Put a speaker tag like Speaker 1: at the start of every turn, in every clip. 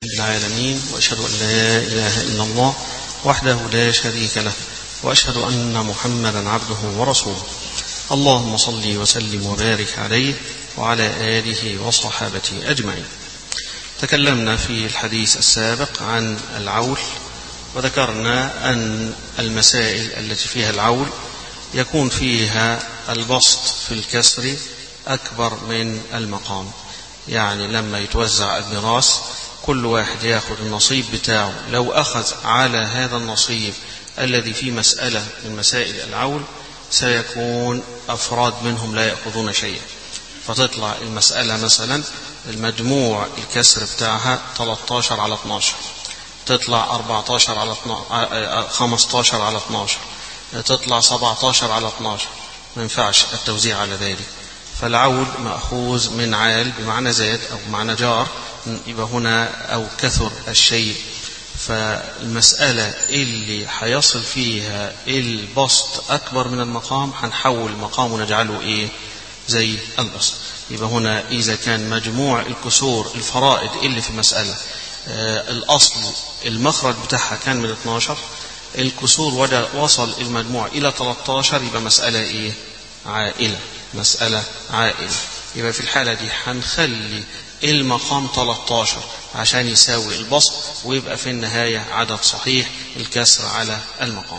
Speaker 1: العالمين وأشهد أن لا إله إلا الله وحده لا شريك له وأشهد أن محمدا عبده ورسوله اللهم صل وسلم وبارك عليه وعلى آله وصحابته أجمعين تكلمنا في الحديث السابق عن العول وذكرنا أن المسائل التي فيها العول يكون فيها البسط في الكسر أكبر من المقام يعني لما يتوزع الميراث كل واحد ياخذ النصيب بتاعه لو أخذ على هذا النصيب الذي في مسألة من مسائل العول سيكون أفراد منهم لا يأخذون شيئا فتطلع المسألة مثلا المجموع الكسر بتاعها 13 على 12 تطلع 14 على 12 15 على 12 تطلع 17 على 12 ما ينفعش التوزيع على ذلك فالعول مأخوذ من عال بمعنى زاد أو بمعنى جار يبقى هنا أو كثر الشيء فالمسألة اللي هيصل فيها البسط أكبر من المقام هنحول المقام ونجعله إيه زي البسط يبقى هنا إذا كان مجموع الكسور الفرائض اللي في مسألة آه الأصل المخرج بتاعها كان من 12 الكسور وصل المجموع إلى 13 يبقى مسألة إيه عائلة مسألة عائلة يبقى في الحالة دي هنخلي المقام 13 عشان يساوي البسط ويبقى في النهاية عدد صحيح الكسر على المقام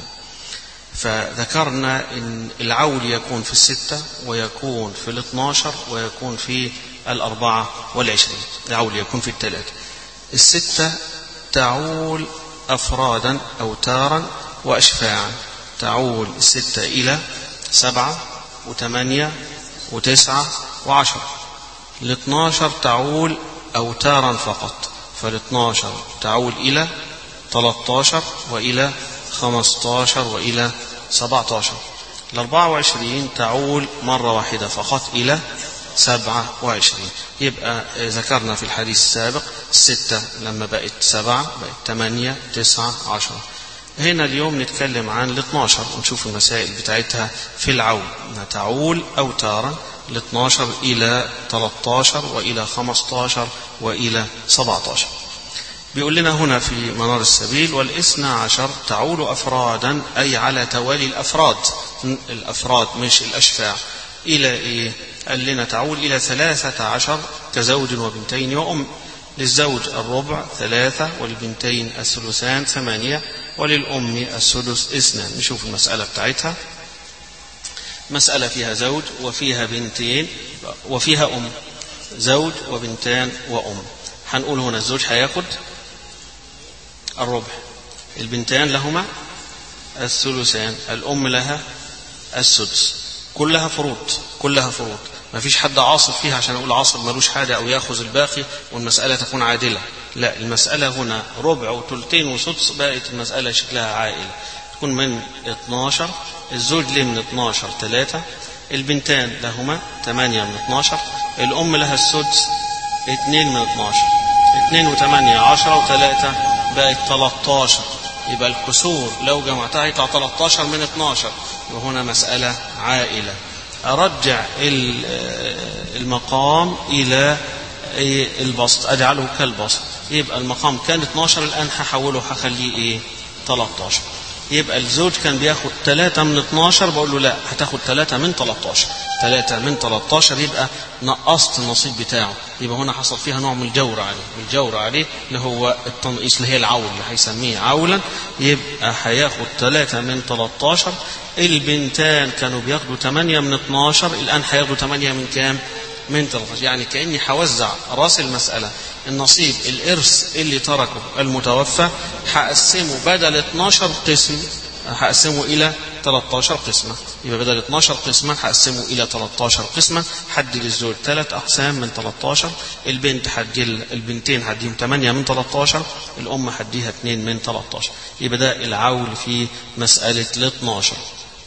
Speaker 1: فذكرنا ان العول يكون في الستة ويكون في الاثناشر ويكون في الأربعة والعشرين العول يكون في الثلاثة الستة تعول أفرادا أوتارا وأشفاعا تعول الستة إلى سبعة وثمانية وتسعة وعشرة الاثناشر تعول أوتارا فقط فالاثناشر تعول إلى 13 وإلى 15 وإلى 17 الأربعة وعشرين تعول مرة واحدة فقط إلى سبعة وعشرين يبقى ذكرنا في الحديث السابق الستة لما بقت سبعة بقت ثمانية تسعة عشرة هنا اليوم نتكلم عن ال 12 ونشوف المسائل بتاعتها في العول تعول أوتارا ال 12 إلى 13 وإلى 15 وإلى 17 بيقول لنا هنا في منار السبيل والاثنى عشر تعول أفرادا أي على توالي الأفراد الأفراد مش الأشفاع إلى إيه قال لنا تعول إلى ثلاثة عشر كزوج وبنتين وأم للزوج الربع ثلاثة وللبنتين الثلثان ثمانية وللأم السدس اثنان نشوف المسألة بتاعتها مسألة فيها زوج وفيها بنتين وفيها أم زوج وبنتان وأم هنقول هنا الزوج هياخد الربع البنتان لهما الثلثان الأم لها السدس كلها فروض كلها فروض ما فيش حد عاصب فيها عشان أقول عاصب ملوش حاجة أو يأخذ الباقي والمسألة تكون عادلة لا المسألة هنا ربع وثلثين وسدس بقت المسألة شكلها عائلة تكون من 12 الزوج ليه من 12 3 البنتان لهما 8 من 12 الأم لها السدس 2 من 12 2 و8 10 و3 بقت 13 يبقى الكسور لو جمعتها يطلع 13 من 12 وهنا مسألة عائلة أرجع المقام إلى البسط أجعله كالبسط يبقى المقام كان 12 الآن هحوله هخليه إيه 13 يبقى الزوج كان بياخد 3 من 12 بقول له لا هتاخد 3 من 13 3 من 13 يبقى نقصت النصيب بتاعه يبقى هنا حصل فيها نوع من الجور عليه الجور عليه اللي هو التنقيص اللي هي العول اللي هيسميه عولا يبقى هياخد 3 من 13 البنتان كانوا بياخدوا 8 من 12 الآن هياخدوا 8 من كام؟ من 13 يعني كأني هوزع راس المسألة النصيب الإرث اللي تركه المتوفى هقسمه بدل 12 قسم هقسمه إلى 13 قسمة يبقى بدل 12 قسمة هقسمه إلى 13 قسمة حد للزوج ثلاث أقسام من 13 البنت حدي البنتين هديهم 8 من 13 الأم هديها 2 من 13 يبقى ده العول في مسألة ال 12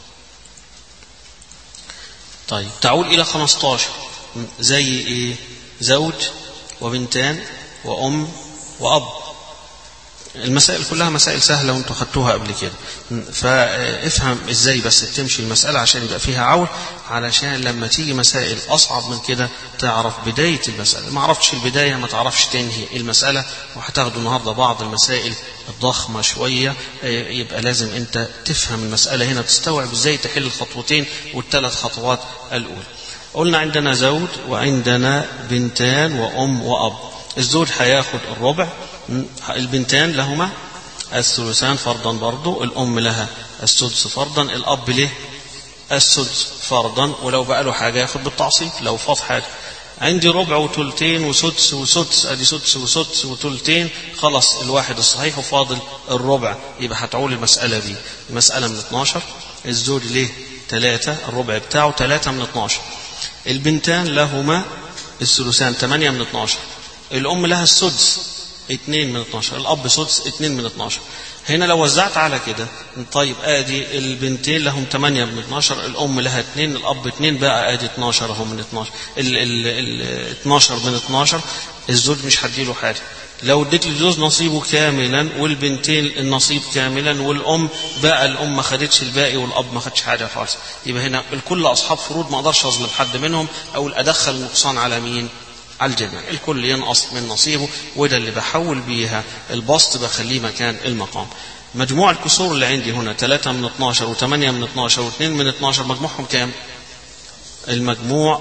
Speaker 1: طيب تعول إلى 15 زي إيه زوج وبنتان وأم وأب المسائل كلها مسائل سهلة وانتوا خدتوها قبل كده فافهم ازاي بس تمشي المسألة عشان يبقى فيها عول علشان لما تيجي مسائل أصعب من كده تعرف بداية المسألة ما عرفتش البداية ما تعرفش تنهي المسألة وهتاخدوا النهاردة بعض المسائل الضخمة شوية يبقى لازم انت تفهم المسألة هنا تستوعب ازاي تحل الخطوتين والثلاث خطوات الأولى قلنا عندنا زوج وعندنا بنتان وأم وأب الزوج هياخد الربع البنتان لهما الثلثان فرضا برضو الأم لها السدس فرضا الأب له السدس فرضا ولو بقى له حاجة ياخد بالتعصيب لو فاض حاجة عندي ربع وتلتين وسدس وسدس ادي سدس وسدس وتلتين خلص الواحد الصحيح وفاضل الربع يبقى هتعول المسألة دي المسألة من 12 الزوج ليه ثلاثة الربع بتاعه ثلاثة من 12 البنتان لهما الثلثان 8 من 12 الأم لها السدس 2 من 12 الأب سدس 2 من 12 هنا لو وزعت على كده طيب ادي البنتين لهم 8 من 12 الام لها 2 الاب 2 بقى ادي 12 اهو من 12 ال ال ال 12 من 12 الزوج مش هديله حاجه لو اديت للزوج نصيبه كاملا والبنتين النصيب كاملا والام بقى الام ما خدتش الباقي والاب ما خدش حاجه خالص يبقى هنا الكل اصحاب فروض ما اقدرش اظلم حد منهم او ادخل نقصان على مين على الجميع الكل ينقص من نصيبه وده اللي بحول بيها البسط بخليه مكان المقام مجموع الكسور اللي عندي هنا 3 من 12 و8 من 12 و2 من 12 مجموعهم كام المجموع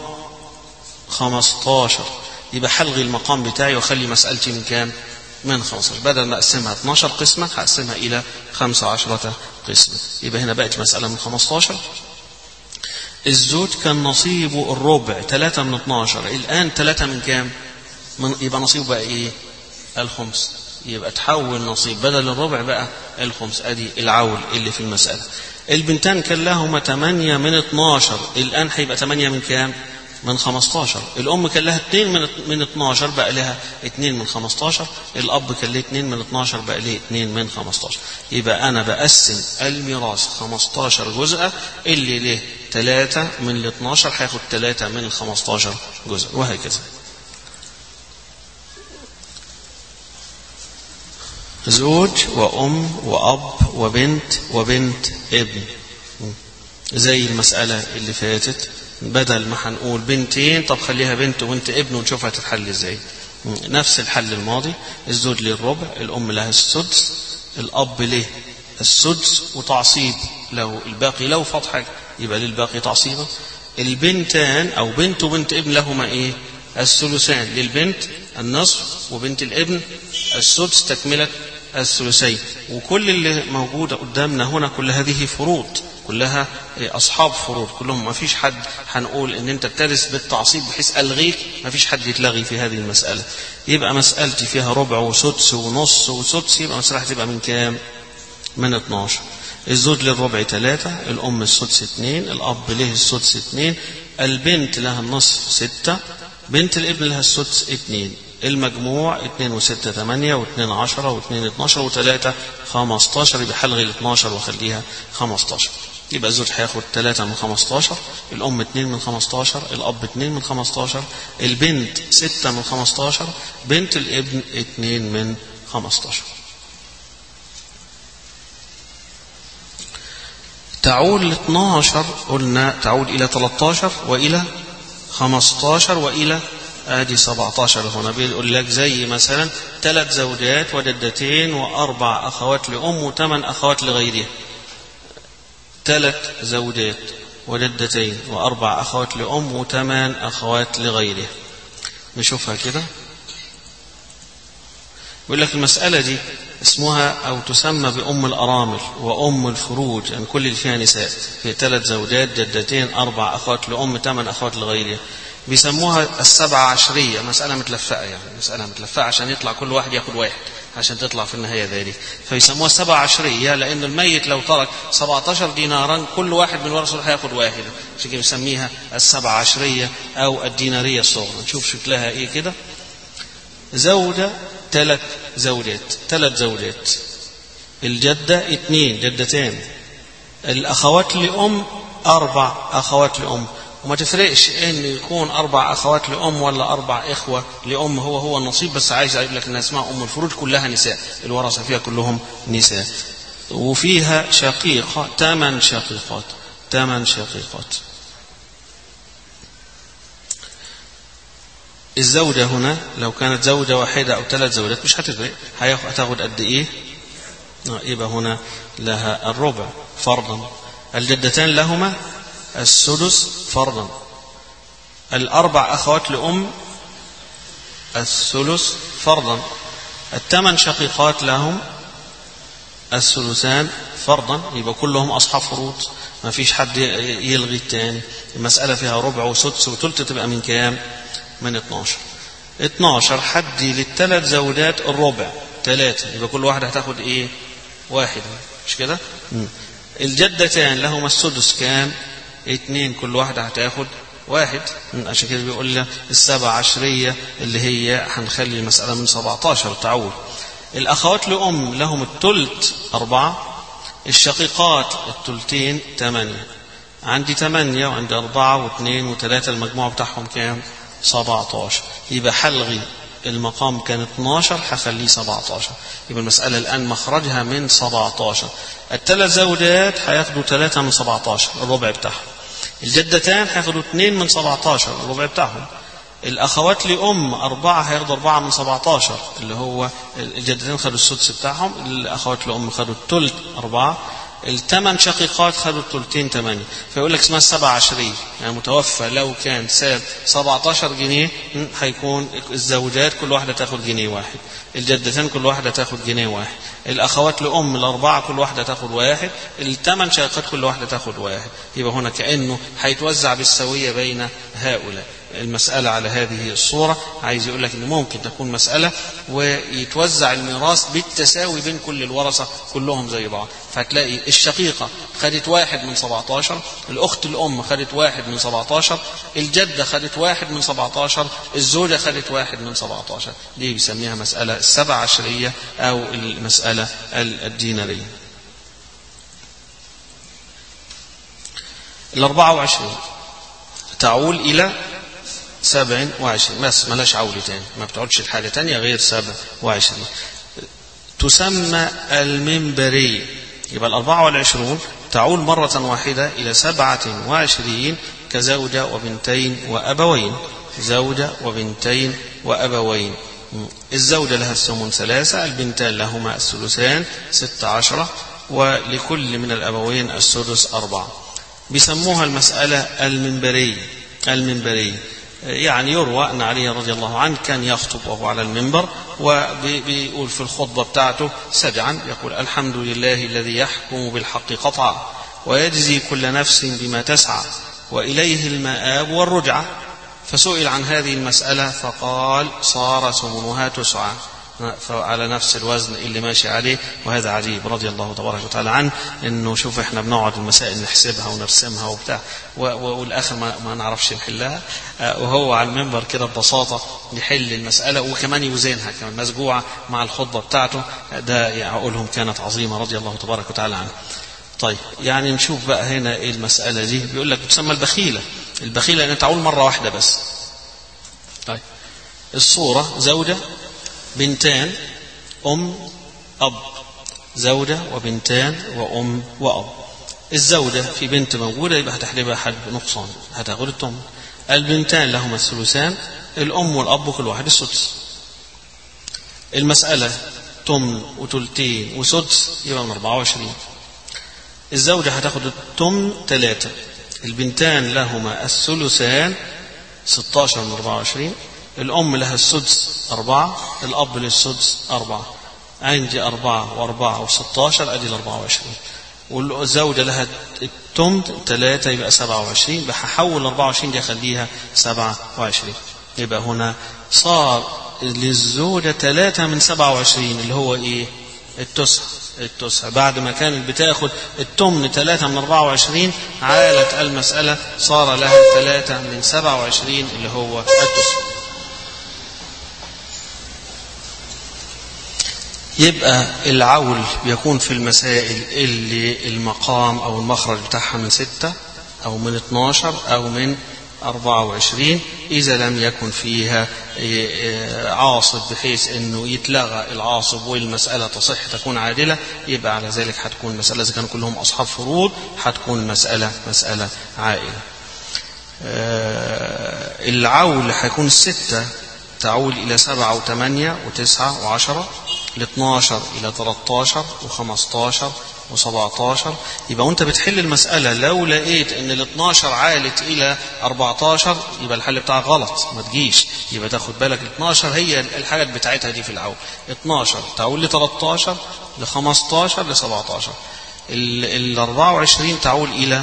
Speaker 1: 15 يبقى حلغي المقام بتاعي واخلي مسألتي من كام من 15 بدل ما اقسمها 12 قسمة هقسمها الى 15 قسمة يبقى هنا بقت مسألة من 15 الزوج كان نصيبه الربع 3 من 12 الآن 3 من كام من يبقى نصيبه بقى إيه الخمس يبقى تحول نصيب بدل الربع بقى الخمس أدي العول اللي في المسألة البنتان كان لهما 8 من 12 الآن هيبقى 8 من كام من 15 الأم كان لها 2 من من 12 بقى لها 2 من 15 الأب كان له 2 من 12 بقى له 2 من 15 يبقى أنا بقسم الميراث 15 جزء اللي له 3 من ال 12 هياخد 3 من ال 15 جزء وهكذا زوج وأم وأب وبنت وبنت ابن زي المسألة اللي فاتت بدل ما هنقول بنتين طب خليها بنت وبنت ابن ونشوف هتتحل ازاي نفس الحل الماضي الزوج له الربع الأم لها السدس الأب له السدس وتعصيب لو الباقي لو فاض حاجة يبقى للباقي تعصيبا البنتان أو بنت وبنت ابن لهما إيه الثلثان للبنت النصف وبنت الابن السدس تكملة الثلثين وكل اللي موجودة قدامنا هنا كل هذه فروض كلها أصحاب فروض كلهم ما فيش حد هنقول إن أنت بترث بالتعصيب بحيث ألغيك ما فيش حد يتلغي في هذه المسألة يبقى مسألتي فيها ربع وسدس ونص وسدس يبقى مسألة هتبقى من كام؟ من 12 الزوج للربع ثلاثة الأم السدس اثنين الأب له السدس اثنين البنت لها النصف ستة بنت الابن لها السدس اثنين المجموع اتنين وستة تمانية واتنين عشرة واتنين اتناشر وتلاتة خمستاشر يبقى حلغي الاتناشر واخليها خمستاشر يبقى الزوج هياخد تلاتة من خمستاشر الأم اتنين من خمستاشر الأب اتنين من خمستاشر البنت ستة من خمستاشر بنت الابن اتنين من خمستاشر تعول 12 قلنا تعود إلى 13 وإلى 15 وإلى ادي 17 هنا بيقول لك زي مثلا ثلاث زوجات وجدتين واربع اخوات لام وثمان اخوات لغيرها ثلاث زوجات وجدتين واربع اخوات لام وثمان اخوات لغيرها نشوفها كده بيقول لك المسألة دي اسمها أو تسمى بأم الأرامل وأم الفروج يعني كل اللي فيها نساء في ثلاث زوجات جدتين أربع أخوات لأم ثمان أخوات لغيرها بيسموها السبعة عشرية مسألة متلفقة يعني مسألة متلفقة عشان يطلع كل واحد ياخد واحد عشان تطلع في النهاية ذلك فيسموها سبعة عشرية لأن الميت لو ترك 17 دينارا كل واحد من ورثه هياخد واحد عشان كده بنسميها السبعة عشرية أو الدينارية الصغرى نشوف شكلها إيه كده زوجة ثلاث زوجات ثلاث زوجات الجدة اثنين جدتين الأخوات لأم أربع أخوات لأم وما تفرقش ان يكون اربع اخوات لام ولا اربع اخوه لام هو هو النصيب بس عايز اقول لك انها اسمها ام الفروج كلها نساء الورثه فيها كلهم نساء وفيها شقيقه ثمان شقيقات ثمان شقيقات الزوجة هنا لو كانت زوجة واحدة أو ثلاث زوجات مش هتفرق هتاخد قد إيه؟ يبقى هنا لها الربع فرضا الجدتان لهما السدس فرضا الأربع أخوات لأم الثلث فرضا الثمان شقيقات لهم الثلثان فرضا يبقى كلهم أصحاب فروض ما فيش حد يلغي الثاني المسألة فيها ربع وسدس وثلث تبقى من كام؟ من 12 12 حدي للثلاث زوجات الربع ثلاثة يبقى كل واحدة هتاخد ايه؟ واحد مش كده؟ الجدتان لهما السدس كام؟ اتنين كل واحدة هتاخد واحد عشان كده بيقول لنا السبع عشرية اللي هي هنخلي المسألة من 17 تعود الأخوات لأم لهم التلت أربعة الشقيقات التلتين ثمانية عندي ثمانية وعندي أربعة واثنين وثلاثة المجموع بتاعهم كام؟ 17 يبقى حلغي المقام كان 12 هخليه 17 يبقى المسألة الآن مخرجها من 17 الثلاث زوجات هياخدوا ثلاثة من 17 الربع بتاعهم الجدتان هياخدوا اثنين من 17 الربع بتاعهم الأخوات لأم أربعة هياخدوا أربعة من 17 اللي هو الجدتين خدوا السدس بتاعهم الأخوات لأم خدوا الثلث أربعة الثمان شقيقات خدوا الثلثين ثمانية فيقول لك اسمها السبع عشرية يعني متوفى لو كان ساب 17 جنيه هيكون الزوجات كل واحدة تاخد جنيه واحد الجدتين كل واحدة تاخد جنيه واحد الأخوات لأم الأربعة كل واحدة تاخد واحد الثمان شقيقات كل واحدة تاخد واحد يبقى هنا كأنه هيتوزع بالسوية بين هؤلاء المسألة على هذه الصورة عايز يقول لك إن ممكن تكون مسألة ويتوزع الميراث بالتساوي بين كل الورثة كلهم زي بعض فتلاقي الشقيقة خدت واحد من 17 الأخت الأم خدت واحد من 17 الجدة خدت واحد من 17 الزوجة خدت واحد من 17 دي بيسميها مسألة السبع عشرية أو المسألة الدينارية الأربعة وعشرين تعول إلى سبع وعشرين بس ملاش عول تاني ما بتقعدش الحاجة تانية غير سبع وعشرين تسمى المنبرية يبقى الأربعة والعشرون تعول مرة واحدة إلى سبعة وعشرين كزوجة وبنتين وأبوين زوجة وبنتين وأبوين الزوجة لها الثمن ثلاثة البنتان لهما الثلثان ست عشرة ولكل من الأبوين السدس أربعة بيسموها المسألة المنبرية المنبرية يعني يروى أن علي رضي الله عنه كان يخطب وهو على المنبر وبيقول في الخطبة بتاعته سجعا يقول الحمد لله الذي يحكم بالحق قطعا ويجزي كل نفس بما تسعى وإليه المآب والرجعة فسئل عن هذه المسألة فقال صار ثمنها تسعى على نفس الوزن اللي ماشي عليه وهذا عجيب رضي الله تبارك وتعالى عنه انه شوف احنا بنقعد المسائل نحسبها ونرسمها وبتاع والاخر ما, ما نعرفش نحلها وهو على المنبر كده ببساطه يحل المساله وكمان يوزنها كمان مسجوعه مع الخطبه بتاعته ده عقولهم كانت عظيمه رضي الله تبارك وتعالى عنه. طيب يعني نشوف بقى هنا ايه المساله دي بيقول لك بتسمى البخيله البخيله ان تعول مره واحده بس. طيب الصوره زوجه بنتان أم أب زوجة وبنتان وأم وأب الزوجة في بنت موجودة يبقى هتحلبها حلب نقصان هتاخد التمن البنتان لهما الثلثان الأم والأب كل واحد السدس المسألة تمن وتلتين وسدس يبقى من 24 الزوجة هتاخد التمن ثلاثة البنتان لهما الثلثان 16 من 24 الأم لها السدس أربعة الأب للسدس أربعة عندي أربعة وأربعة وستاشر أدي الأربعة وعشرين والزوجة لها التمن ثلاثة يبقى سبعة وعشرين يبقى هحول الأربعة وعشرين دي أخليها سبعة وعشرين يبقى هنا صار للزوجة ثلاثة من سبعة وعشرين اللي هو إيه التسع التسع بعد ما كانت بتاخد التمن ثلاثة من أربعة وعشرين عالت المسألة صار لها ثلاثة من سبعة وعشرين اللي هو التسع يبقى العول بيكون في المسائل اللي المقام أو المخرج بتاعها من ستة أو من 12 أو من 24 إذا لم يكن فيها عاصب بحيث أنه يتلغى العاصب والمسألة تصح تكون عادلة يبقى على ذلك هتكون المسألة إذا كانوا كلهم أصحاب فروض هتكون المسألة مسألة عائلة العول هيكون الستة تعول إلى سبعة وثمانية وتسعة وعشرة ل 12 إلى 13 و15 و17 يبقى وانت بتحل المسألة لو لقيت ان ال 12 عالت إلى 14 يبقى الحل بتاعك غلط ما تجيش يبقى تاخد بالك ال 12 هي الحاجات بتاعتها دي في الأول 12 تعول ل 13 ل 15 ل 17 ال 24 تعول إلى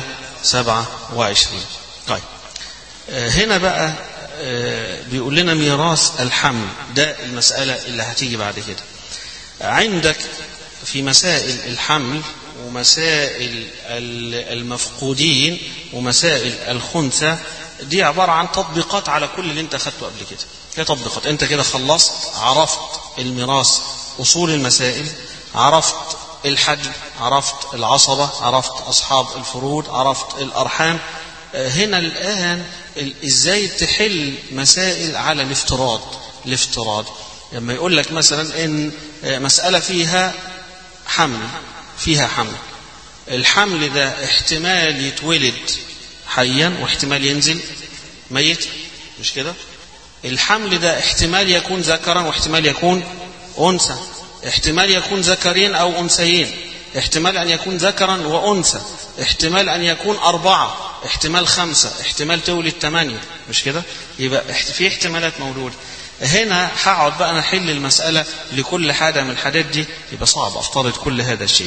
Speaker 1: 27 طيب هنا بقى بيقول لنا ميراث الحمل ده المسألة اللي هتيجي بعد كده عندك في مسائل الحمل ومسائل المفقودين ومسائل الخنثى دي عبارة عن تطبيقات على كل اللي انت خدته قبل كده هي تطبيقات انت كده خلصت عرفت الميراث أصول المسائل عرفت الحجم عرفت العصبة عرفت أصحاب الفروض عرفت الأرحام هنا الآن ازاي تحل مسائل على الافتراض الافتراض لما يقول لك مثلا ان مسألة فيها حمل فيها حمل الحمل ده احتمال يتولد حيا واحتمال ينزل ميت مش كده الحمل ده احتمال يكون ذكرا واحتمال يكون أنثى احتمال يكون ذكرين أو أنثيين احتمال أن يكون ذكرا وأنثى احتمال أن يكون أربعة احتمال خمسة احتمال تولد ثمانية مش كده يبقى في احتمالات موجودة هنا هقعد بقى نحل المسألة لكل حاجة من الحاجات دي يبقى صعب أفترض كل هذا الشيء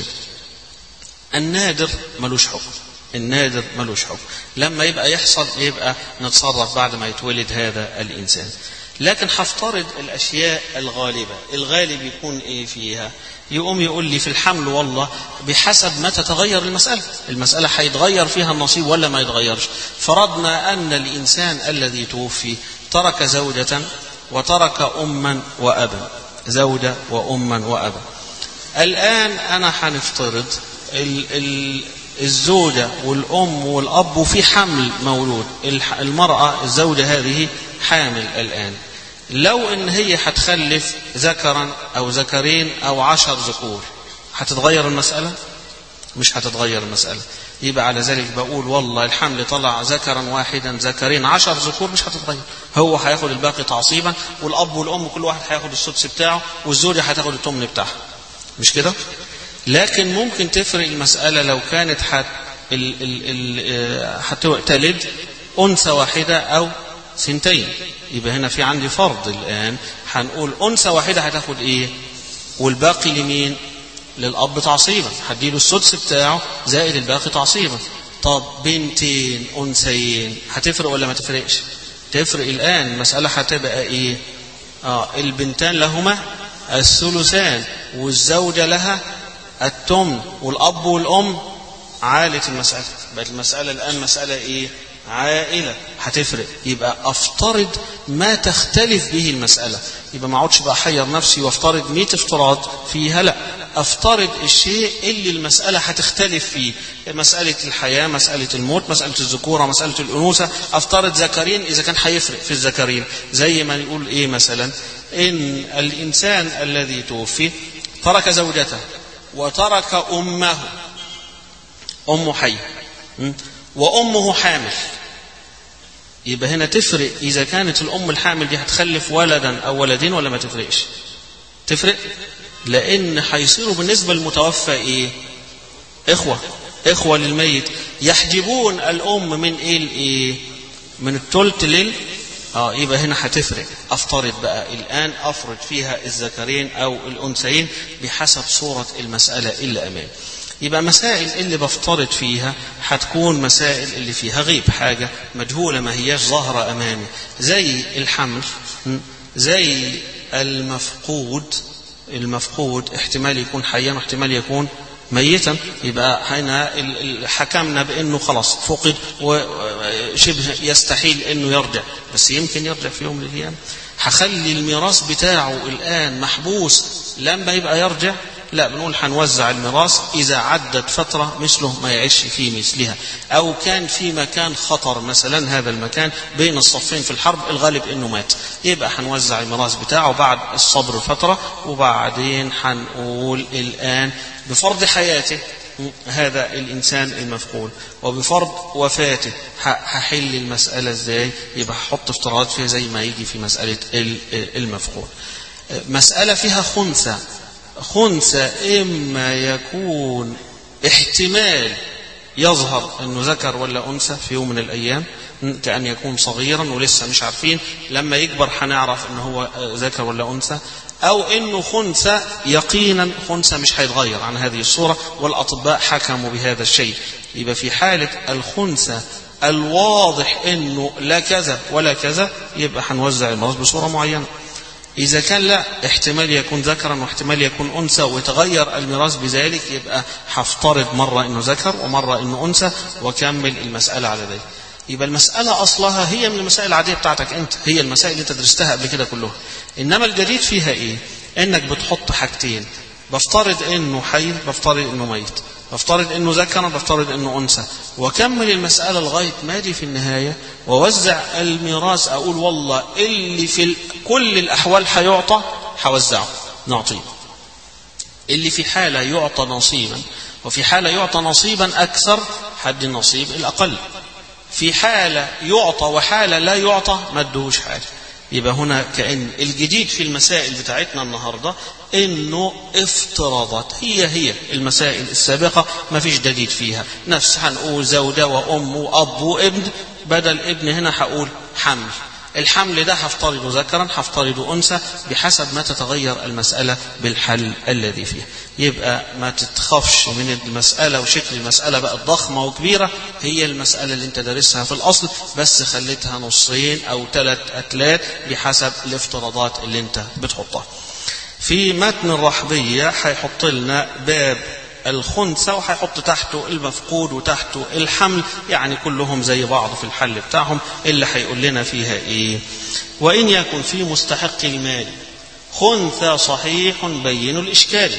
Speaker 1: النادر ملوش حكم النادر ملوش حكم لما يبقى يحصل يبقى نتصرف بعد ما يتولد هذا الإنسان لكن هفترض الأشياء الغالبة الغالب يكون إيه فيها يقوم يقول لي في الحمل والله بحسب ما تتغير المسألة المسألة هيتغير فيها النصيب ولا ما يتغيرش فرضنا أن الإنسان الذي توفي ترك زوجة وترك أما وأبا زوجة وأما وأبا الآن أنا هنفترض ال ال الزوجة والأم والأب وفي حمل مولود المرأة الزوجة هذه حامل الآن لو ان هي هتخلف ذكرا او ذكرين او عشر ذكور هتتغير المسألة مش هتتغير المسألة يبقى على ذلك بقول والله الحمل طلع ذكرا واحدا ذكرين عشر ذكور مش هتتغير هو هياخد الباقي تعصيبا والاب والام كل واحد هياخد السدس بتاعه والزوجة هتاخد الثمن بتاعها مش كده لكن ممكن تفرق المسألة لو كانت حت ال ال ال هتلد أنثى واحدة أو سنتين يبقى هنا في عندي فرض الآن هنقول أنثى واحدة هتاخد إيه والباقي لمين للأب تعصيبا هديله السدس بتاعه زائد الباقي تعصيبا طب بنتين أنثيين هتفرق ولا ما تفرقش تفرق الآن المسألة هتبقى إيه آه البنتان لهما الثلثان والزوجة لها التمن والأب والأم عالة المسألة بقت المسألة الآن مسألة إيه عائلة هتفرق يبقى أفترض ما تختلف به المسألة يبقى ما اقعدش بقى أحير نفسي وافترض 100 افتراض فيها لا أفترض الشيء اللي المسألة هتختلف فيه مسألة الحياة مسألة الموت مسألة الذكورة مسألة الأنوثة أفترض ذكرين إذا كان هيفرق في الذكرين زي ما يقول إيه مثلا إن الإنسان الذي توفي ترك زوجته وترك أمه أمه حية وأمه حامل يبقى هنا تفرق إذا كانت الأم الحامل دي هتخلف ولدا أو ولدين ولا ما تفرقش تفرق لأن هيصيروا بالنسبة للمتوفى إيه إخوة إخوة للميت يحجبون الأم من إيه الإيه من التلت لل اه يبقى هنا هتفرق افترض بقى الان افرض فيها الذكرين او الانثيين بحسب صوره المساله اللي امامي يبقى مسائل اللي بفترض فيها هتكون مسائل اللي فيها غيب حاجة مجهولة ما هياش ظاهرة أمامي زي الحمل زي المفقود المفقود احتمال يكون حيا واحتمال يكون ميتا يبقى هنا حكمنا بانه خلاص فقد وشبه يستحيل انه يرجع بس يمكن يرجع في يوم من الايام هخلي الميراث بتاعه الان محبوس لما يبقى يرجع لا بنقول هنوزع الميراث إذا عدت فترة مثله ما يعيش في مثلها أو كان في مكان خطر مثلا هذا المكان بين الصفين في الحرب الغالب إنه مات يبقى هنوزع الميراث بتاعه بعد الصبر فترة وبعدين هنقول الآن بفرض حياته هذا الإنسان المفقود وبفرض وفاته هحل المسألة ازاي يبقى هحط افتراضات فيها زي ما يجي في مسألة المفقود مسألة فيها خنثى خنثى إما يكون احتمال يظهر أنه ذكر ولا أنثى في يوم من الأيام كأن يكون صغيرا ولسه مش عارفين لما يكبر هنعرف أنه هو ذكر ولا أنثى أو أنه خنثى يقينا خنثى مش هيتغير عن هذه الصورة والأطباء حكموا بهذا الشيء يبقى في حالة الخنثى الواضح أنه لا كذا ولا كذا يبقى هنوزع المرض بصورة معينة إذا كان لا احتمال يكون ذكرا واحتمال يكون أنثى ويتغير الميراث بذلك يبقى هفترض مرة إنه ذكر ومرة إنه أنثى وكمل المسألة على ذلك يبقى المسألة أصلها هي من المسائل العادية بتاعتك أنت هي المسائل اللي أنت درستها قبل كده كلها إنما الجديد فيها إيه إنك بتحط حاجتين بفترض إنه حي بفترض إنه ميت بفترض انه ذكر بفترض انه انثى وكمل المساله لغايه ما اجي في النهايه ووزع الميراث اقول والله اللي في كل الاحوال هيعطى هوزعه نعطيه اللي في حاله يعطى نصيبا وفي حاله يعطى نصيبا اكثر حد النصيب الاقل في حاله يعطى وحاله لا يعطى ما ادهوش حاجه يبقى هنا كأن الجديد في المسائل بتاعتنا النهاردة انه افتراضات هي هي المسائل السابقة ما فيش جديد فيها نفس هنقول زوجة وأم وأب وابن بدل ابن هنا هقول حمل الحمل ده هفترضه ذكرا هفترضه أنثى بحسب ما تتغير المسألة بالحل الذي فيها يبقى ما تتخافش من المسألة وشكل المسألة بقت ضخمة وكبيرة هي المسألة اللي انت دارسها في الأصل بس خليتها نصين أو ثلاث أتلات بحسب الافتراضات اللي انت بتحطها في متن الرحبية هيحط لنا باب الخنثى وهيحط تحته المفقود وتحته الحمل يعني كلهم زي بعض في الحل بتاعهم اللي هيقول لنا فيها ايه وإن يكن في مستحق المال خنثى صحيح بين الإشكال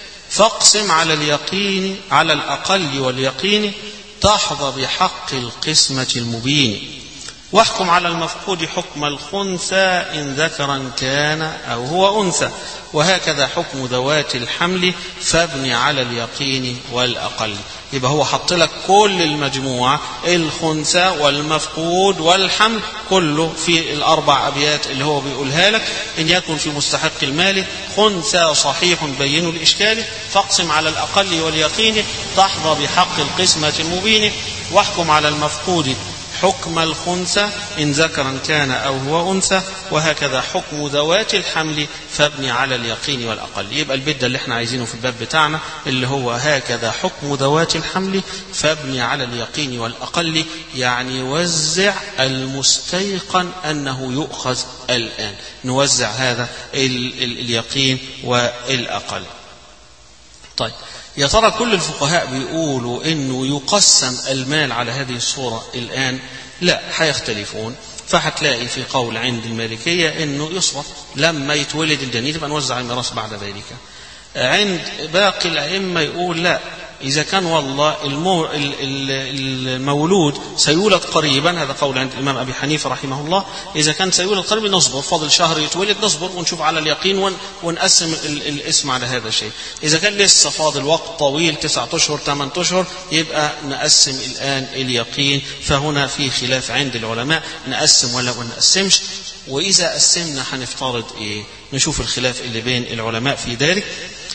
Speaker 1: فاقسم على اليقين على الأقل واليقين تحظى بحق القسمة المبين واحكم على المفقود حكم الخنثى إن ذكرا كان أو هو أنثى وهكذا حكم ذوات الحمل فابني على اليقين والأقل يبقى هو حط لك كل المجموعة الخنثى والمفقود والحمل كله في الأربع أبيات اللي هو بيقولها لك إن يكن في مستحق المال خنثى صحيح بين الإشكال فاقسم على الأقل واليقين تحظى بحق القسمة المبين واحكم على المفقود حكم الخنثى إن ذكرا كان أو هو أنثى وهكذا حكم ذوات الحمل فابني على اليقين والأقل يبقى البدة اللي احنا عايزينه في الباب بتاعنا اللي هو هكذا حكم ذوات الحمل فابني على اليقين والأقل يعني وزع المستيقن أنه يؤخذ الآن نوزع هذا ال ال اليقين والأقل طيب يا ترى كل الفقهاء بيقولوا انه يقسم المال على هذه الصوره الان لا هيختلفون فهتلاقي في قول عند المالكيه انه يصرف لما يتولد الجنين يبقى نوزع الميراث بعد ذلك عند باقي الائمه يقول لا إذا كان والله المو المولود سيولد قريبا هذا قول عند الإمام أبي حنيفة رحمه الله إذا كان سيولد قريبا نصبر فاضل شهر يتولد نصبر ونشوف على اليقين ونقسم الاسم على هذا الشيء إذا كان لسه فاضل وقت طويل تسعة أشهر ثمان أشهر يبقى نقسم الآن اليقين فهنا في خلاف عند العلماء نقسم ولا ما نقسمش وإذا قسمنا هنفترض إيه نشوف الخلاف اللي بين العلماء في ذلك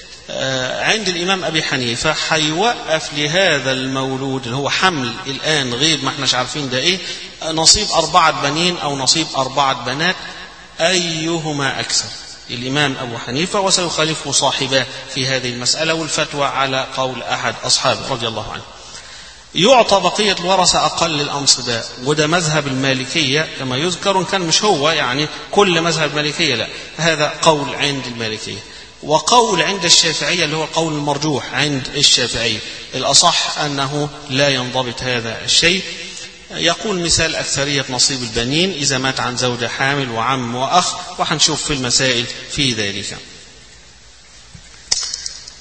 Speaker 1: عند الإمام أبي حنيفة هيوقف لهذا المولود اللي هو حمل الآن غير ما احناش عارفين ده إيه نصيب أربعة بنين أو نصيب أربعة بنات أيهما أكثر الإمام أبو حنيفة وسيخالفه صاحباه في هذه المسألة والفتوى على قول أحد أصحابه رضي الله عنه يعطى بقية الورثة أقل الأنصباء وده مذهب المالكية كما يذكر كان مش هو يعني كل مذهب المالكية لا هذا قول عند المالكية وقول عند الشافعية اللي هو القول المرجوح عند الشافعية الأصح أنه لا ينضبط هذا الشيء يقول مثال أكثرية نصيب البنين إذا مات عن زوجة حامل وعم وأخ وحنشوف في المسائل في ذلك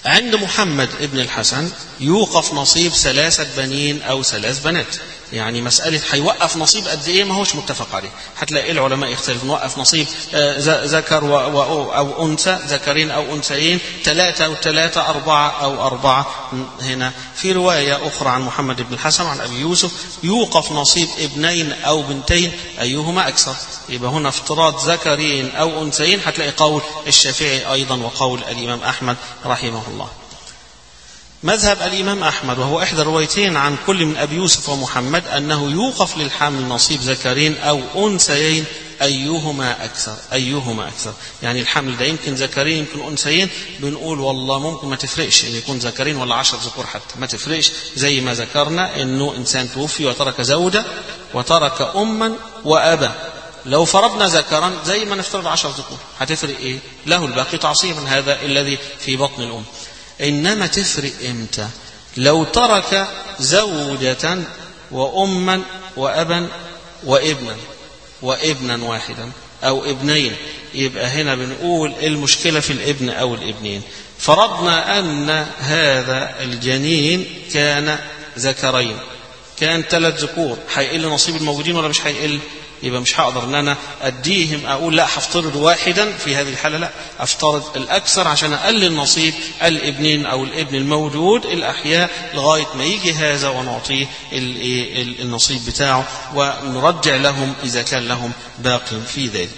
Speaker 1: عند محمد ابن الحسن يوقف نصيب ثلاثة بنين أو ثلاث بنات يعني مسألة هيوقف نصيب قد إيه ما هوش متفق عليه هتلاقي العلماء يختلفون نوقف نصيب آه، ذكر أو أنثى ذكرين أو أنثيين ثلاثة أو ثلاثة أربعة أو أربعة هنا في رواية أخرى عن محمد بن الحسن عن أبي يوسف يوقف نصيب ابنين أو بنتين أيهما أكثر يبقى هنا افتراض ذكرين أو أنثيين هتلاقي قول الشافعي أيضا وقول الإمام أحمد رحمه الله مذهب الإمام أحمد وهو إحدى الروايتين عن كل من أبي يوسف ومحمد أنه يوقف للحمل نصيب ذكرين أو أنثيين أيهما أكثر أيهما أكثر يعني الحمل ده يمكن ذكرين يمكن أنثيين بنقول والله ممكن ما تفرقش إن يكون ذكرين ولا عشر ذكور حتى ما تفرقش زي ما ذكرنا إنه إنسان توفي وترك زوجة وترك أما وأبا لو فرضنا ذكرا زي ما نفترض عشر ذكور هتفرق إيه له الباقي تعصيبا هذا الذي في بطن الأم إنما تفرق إمتى لو ترك زوجة وأما وأبا وابنا وابنا واحدا أو ابنين يبقى هنا بنقول المشكلة في الابن أو الابنين فرضنا أن هذا الجنين كان ذكرين كان ثلاث ذكور هيقل نصيب الموجودين ولا مش هيقل يبقى مش هقدر ان انا اديهم اقول لا هفترض واحدا في هذه الحاله لا افترض الاكثر عشان اقلل نصيب الابنين او الابن الموجود الاحياء لغايه ما يجي هذا ونعطيه النصيب بتاعه ونرجع لهم اذا كان لهم باق في ذلك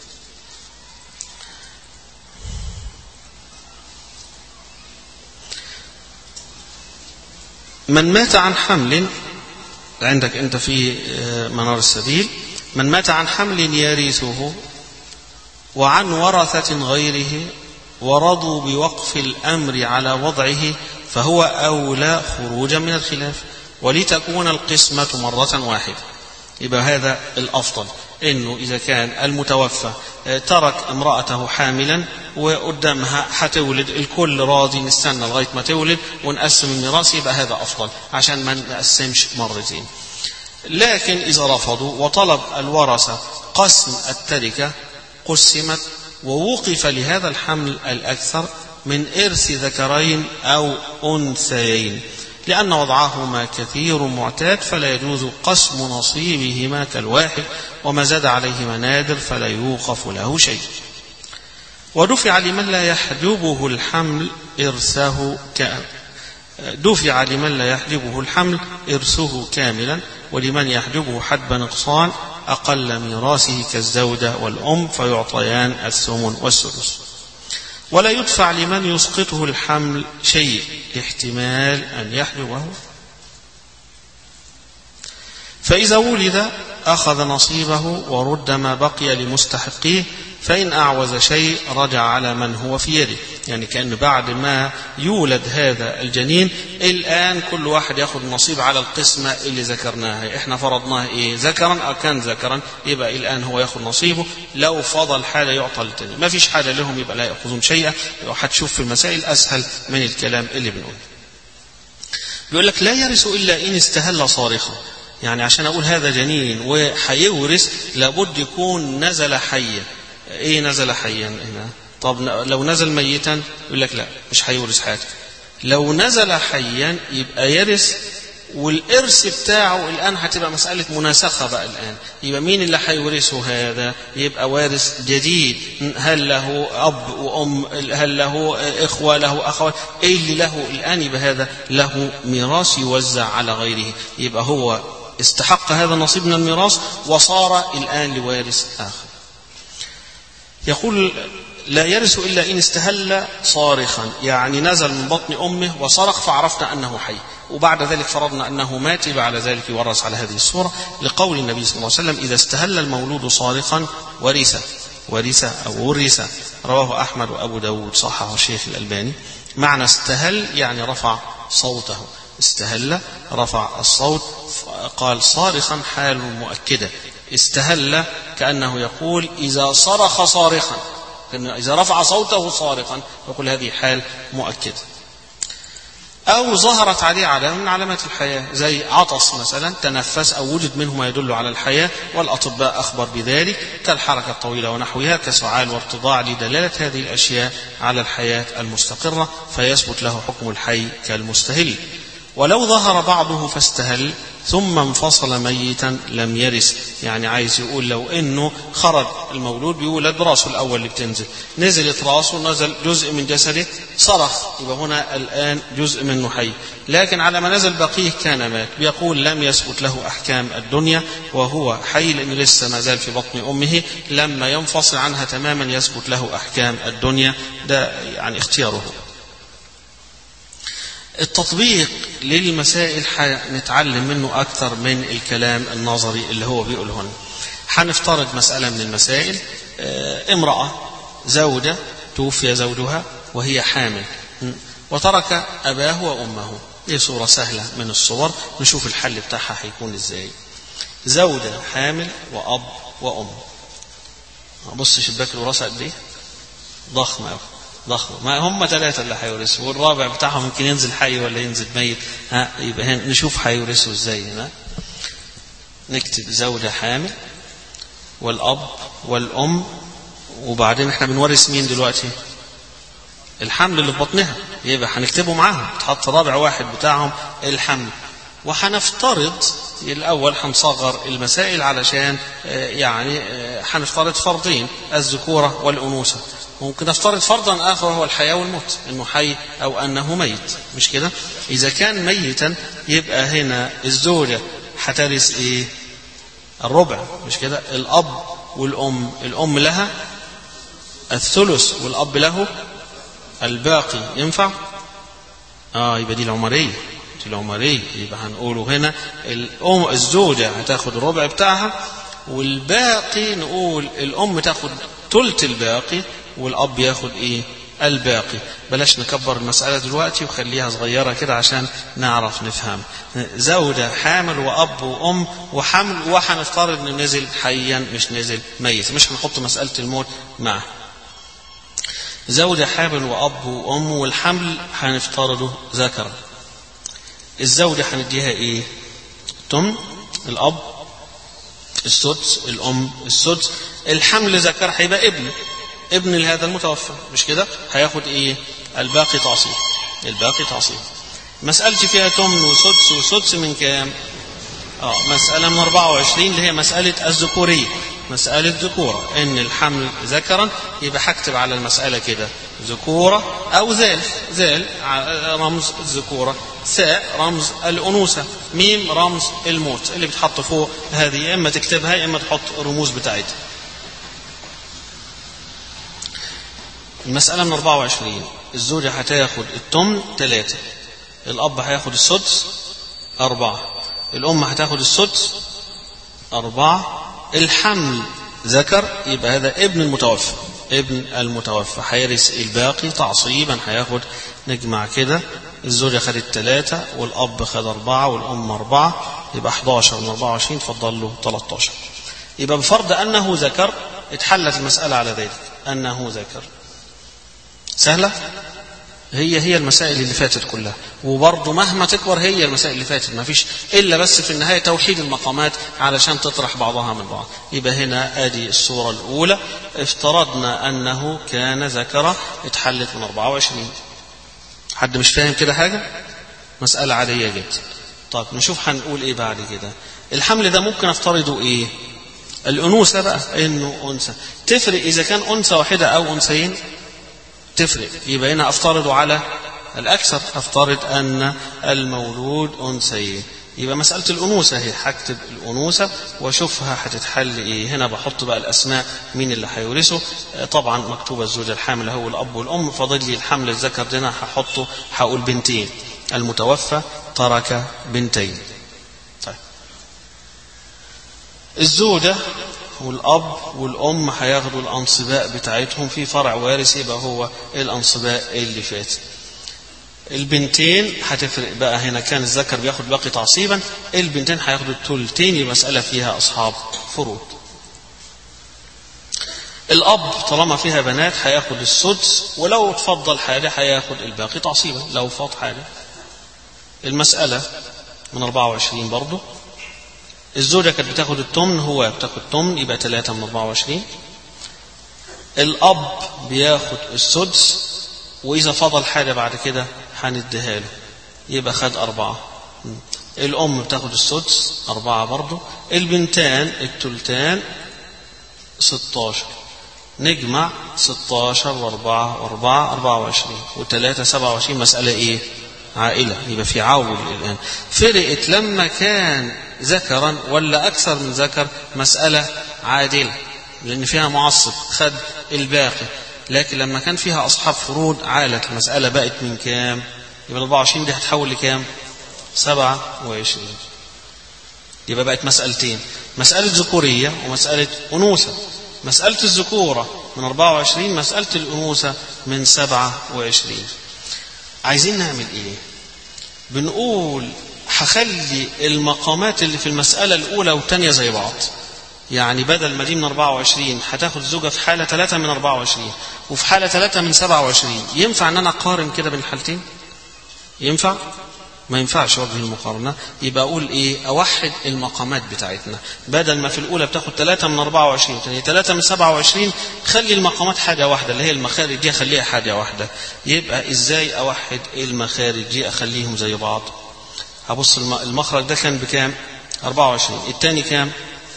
Speaker 1: من مات عن حمل عندك انت في آه، منار السبيل من مات عن حمل يرثه وعن ورثة غيره ورضوا بوقف الأمر على وضعه فهو أولى خروجا من الخلاف ولتكون القسمة مرة واحدة يبقى هذا الأفضل إنه إذا كان المتوفى ترك امرأته حاملا وقدامها هتولد الكل راضي نستنى لغاية ما تولد ونقسم الميراث يبقى هذا أفضل عشان ما نقسمش مرتين لكن إذا رفضوا وطلب الورثة قسم التركة قسمت ووقف لهذا الحمل الأكثر من إرث ذكرين أو أنثيين لأن وضعهما كثير معتاد فلا يجوز قسم نصيبهما كالواحد وما زاد عليهما نادر فلا يوقف له شيء ودفع لمن لا يحجبه الحمل إرثه كامل دفع لمن لا يحجبه الحمل إرثه كاملا ولمن يحجبه حدب نقصان أقل ميراثه كالزوجة والأم فيعطيان الثمن والسدس ولا يدفع لمن يسقطه الحمل شيء احتمال أن يحجبه فإذا ولد أخذ نصيبه ورد ما بقي لمستحقيه فإن أعوز شيء رجع على من هو في يده يعني كأن بعد ما يولد هذا الجنين الآن كل واحد يأخذ نصيب على القسمة اللي ذكرناها احنا فرضناها ايه ذكرا أو كان ذكرا يبقى الآن هو يأخذ نصيبه لو فضل حاجة يعطى للتاني ما فيش حاجة لهم يبقى لا يأخذون شيئا وهتشوف في المسائل أسهل من الكلام اللي بنقوله بيقول لك لا يرث إلا إن استهل صارخا يعني عشان أقول هذا جنين وهيورث لابد يكون نزل حيا ايه نزل حيا هنا طب لو نزل ميتا يقول لك لا مش هيورث حاجه لو نزل حيا يبقى يرث والإرث بتاعه الآن هتبقى مسألة مناسخة بقى الآن يبقى مين اللي هيورثه هذا يبقى وارث جديد هل له أب وأم هل له إخوة له أخوات إيه اللي له الآن يبقى هذا له ميراث يوزع على غيره يبقى هو استحق هذا النصيب من الميراث وصار الآن لوارث آخر يقول لا يرث إلا إن استهل صارخا يعني نزل من بطن أمه وصرخ فعرفنا أنه حي وبعد ذلك فرضنا أنه مات يبقى على ذلك يورث على هذه الصورة لقول النبي صلى الله عليه وسلم إذا استهل المولود صارخا ورث ورث أو ورث رواه أحمد وأبو داود صححه الشيخ الألباني معنى استهل يعني رفع صوته استهل رفع الصوت قال صارخا حال مؤكدة استهل كأنه يقول إذا صرخ صارخا إذا رفع صوته صارخا يقول هذه حال مؤكدة أو ظهرت عليه علامة من علامات الحياة زي عطس مثلا تنفس أو وجد منه ما يدل على الحياة والأطباء أخبر بذلك كالحركة الطويلة ونحوها كسعال وارتضاع لدلالة هذه الأشياء على الحياة المستقرة فيثبت له حكم الحي كالمستهل ولو ظهر بعضه فاستهل ثم انفصل ميتا لم يرث يعني عايز يقول لو انه خرج المولود بيولد براسه الاول اللي بتنزل نزلت راسه نزل جزء من جسده صرخ يبقى هنا الان جزء منه حي لكن على ما نزل بقيه كان مات بيقول لم يثبت له احكام الدنيا وهو حي لانه لسه ما زال في بطن امه لما ينفصل عنها تماما يثبت له احكام الدنيا ده يعني اختياره التطبيق للمسائل هنتعلم منه أكثر من الكلام النظري اللي هو بيقوله هنا هنفترض مسألة من المسائل امرأة زوجة توفي زوجها وهي حامل وترك أباه وأمه دي صورة سهلة من الصور نشوف الحل بتاعها هيكون ازاي زوجة حامل وأب وأم بص شباك الوراثة قد ايه ضخم أوي ضخم ما هم ثلاثة اللي هيورثوا والرابع بتاعهم يمكن ينزل حي ولا ينزل ميت ها يبقى هنا نشوف هيورثوا ازاي هنا نكتب زوجة حامل والأب والأم وبعدين احنا بنورث مين دلوقتي؟ الحمل اللي في بطنها يبقى هنكتبه معاهم تحط رابع واحد بتاعهم الحمل وهنفترض الأول هنصغر المسائل علشان يعني هنفترض فرضين الذكورة والأنوثة ممكن نفترض فرضا آخر هو الحياة والموت أنه حي أو أنه ميت مش كده إذا كان ميتا يبقى هنا الزوجة هترث إيه الربع مش كده الأب والأم الأم لها الثلث والأب له الباقي ينفع آه يبقى دي العمرية دي العمرية يبقى هنقوله هنا الأم الزوجة هتاخد الربع بتاعها والباقي نقول الأم تاخد تلت الباقي والأب ياخد إيه الباقي بلاش نكبر المسألة دلوقتي وخليها صغيرة كده عشان نعرف نفهم زوجة حامل وأب وأم وحمل وهنفترض إنه نزل حيا مش نزل ميت مش هنحط مسألة الموت معه زوجة حامل وأب وأم والحمل هنفترضه ذكر الزوجة هنديها إيه تم الأب السدس الأم السدس الحمل ذكر هيبقى ابن ابن لهذا المتوفى مش كده هياخد ايه الباقي تعصيب الباقي تعصيب مسألتي فيها تمن وسدس وسدس من كام اه مسألة من 24 اللي هي مسألة الذكورية مسألة ذكورة إن الحمل ذكرا يبقى هكتب على المسألة كده ذكورة أو ذال ذال رمز الذكورة ثاء رمز الأنوثة ميم رمز الموت اللي بتحط فوق هذه يا إما تكتبها يا إما تحط الرموز بتاعتها المسألة من 24 الزوجة هتاخد التمن ثلاثة الأب هياخد السدس أربعة الأم هتاخد السدس أربعة الحمل ذكر يبقى هذا ابن المتوفى ابن المتوفى هيرث الباقي تعصيبا هياخد نجمع كده الزوجة خدت ثلاثة والأب خد أربعة والأم أربعة يبقى 11 من 24 فضل له 13 يبقى بفرض أنه ذكر اتحلت المسألة على ذلك أنه ذكر سهلة هي هي المسائل اللي فاتت كلها وبرضه مهما تكبر هي المسائل اللي فاتت ما فيش إلا بس في النهاية توحيد المقامات علشان تطرح بعضها من بعض يبقى هنا أدي الصورة الأولى افترضنا أنه كان ذكر اتحلت من 24 حد مش فاهم كده حاجة مسألة عادية جدا طيب نشوف هنقول ايه بعد كده الحمل ده ممكن افترضه ايه الأنوثة بقى إنه أنثى تفرق إذا كان أنثى واحدة أو أنثيين تفرق يبقى هنا أفترض على الأكثر أفترض أن المولود أنثيين يبقى مسألة الأنوثة هي هكتب الأنوثة وأشوفها هتتحل إيه هنا بحط بقى الأسماء مين اللي هيورثه طبعا مكتوبة الزوجة الحامل هو الأب والأم فاضل لي الحمل الذكر ده أنا هحطه هقول بنتين المتوفى ترك بنتين طيب الزوجة والأب والأم هياخدوا الأنصباء بتاعتهم في فرع وارث يبقى هو الأنصباء اللي فات البنتين هتفرق بقى هنا كان الذكر بياخد باقي تعصيبا البنتين هياخدوا الثلثين يبقى مسألة فيها أصحاب فروض الأب طالما فيها بنات هياخد السدس ولو تفضل حاجة هياخد الباقي تعصيبا لو فاض حاجة المسألة من 24 برضه الزوجة كانت بتاخد التمن هو بتاخد تمن يبقى 3 من 24 الأب بياخد السدس وإذا فضل حاجة بعد كده هنديها له يبقى خد أربعة الأم بتاخد السدس أربعة برضه البنتان التلتان ستاشر نجمع ستاشر وأربعة وأربعة أربعة وعشرين وتلاتة سبعة وعشرين مسألة إيه عائلة يبقى في عول الآن فرقت لما كان ذكرا ولا أكثر من ذكر مسألة عادلة لأن فيها معصب خد الباقي لكن لما كان فيها أصحاب فروض عالت المسألة بقت من كام يبقى 24 دي هتحول لكام 27 يبقى بقت مسألتين مسألة ذكورية ومسألة أنوثة مسألة الذكورة من 24 مسألة الأنوثة من 27 عايزين نعمل إيه بنقول هخلي المقامات اللي في المسألة الأولى والثانية زي بعض يعني بدل ما دي من 24 هتاخد زوجة في حالة 3 من 24 وفي حالة 3 من 27 ينفع ان انا اقارن كده بين الحالتين؟ ينفع؟ ما ينفعش وجه المقارنة يبقى أقول إيه أوحد المقامات بتاعتنا بدل ما في الأولى بتاخد 3 من 24 تاني 3 من 27 خلي المقامات حاجة واحدة اللي هي المخارج دي أخليها حاجة واحدة يبقى إزاي أوحد المخارج دي أخليهم زي بعض هبص المخرج ده كان بكام 24 التاني كام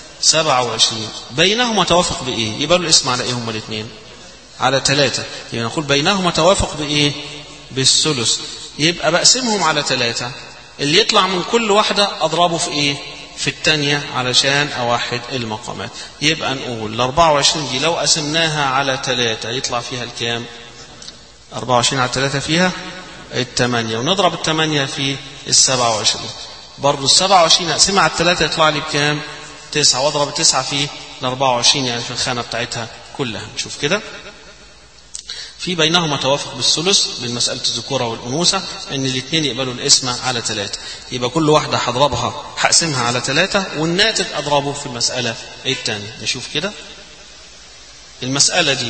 Speaker 1: 27 بينهما توافق بإيه يبقى له الاسم على إيه هما الاثنين على ثلاثة يبقى نقول بينهما توافق بإيه بالثلث يبقى بقسمهم على ثلاثة اللي يطلع من كل واحدة أضربه في إيه في الثانية علشان أوحد المقامات يبقى نقول ال 24 دي لو قسمناها على ثلاثة يطلع فيها الكام 24 على ثلاثة فيها الثمانية ونضرب الثمانية في السبعة وعشرين برضو السبعة وعشرين أقسمها على الثلاثة يطلع لي بكام تسعة واضرب التسعة في الأربعة وعشرين يعني في الخانة بتاعتها كلها نشوف كده في بينهما توافق بالثلث بين مسألة الذكورة والأنوثة إن الاثنين يقبلوا الاسم على ثلاثة يبقى كل واحدة هضربها هقسمها على ثلاثة والناتج أضربه في المسألة الثانية نشوف كده المسألة دي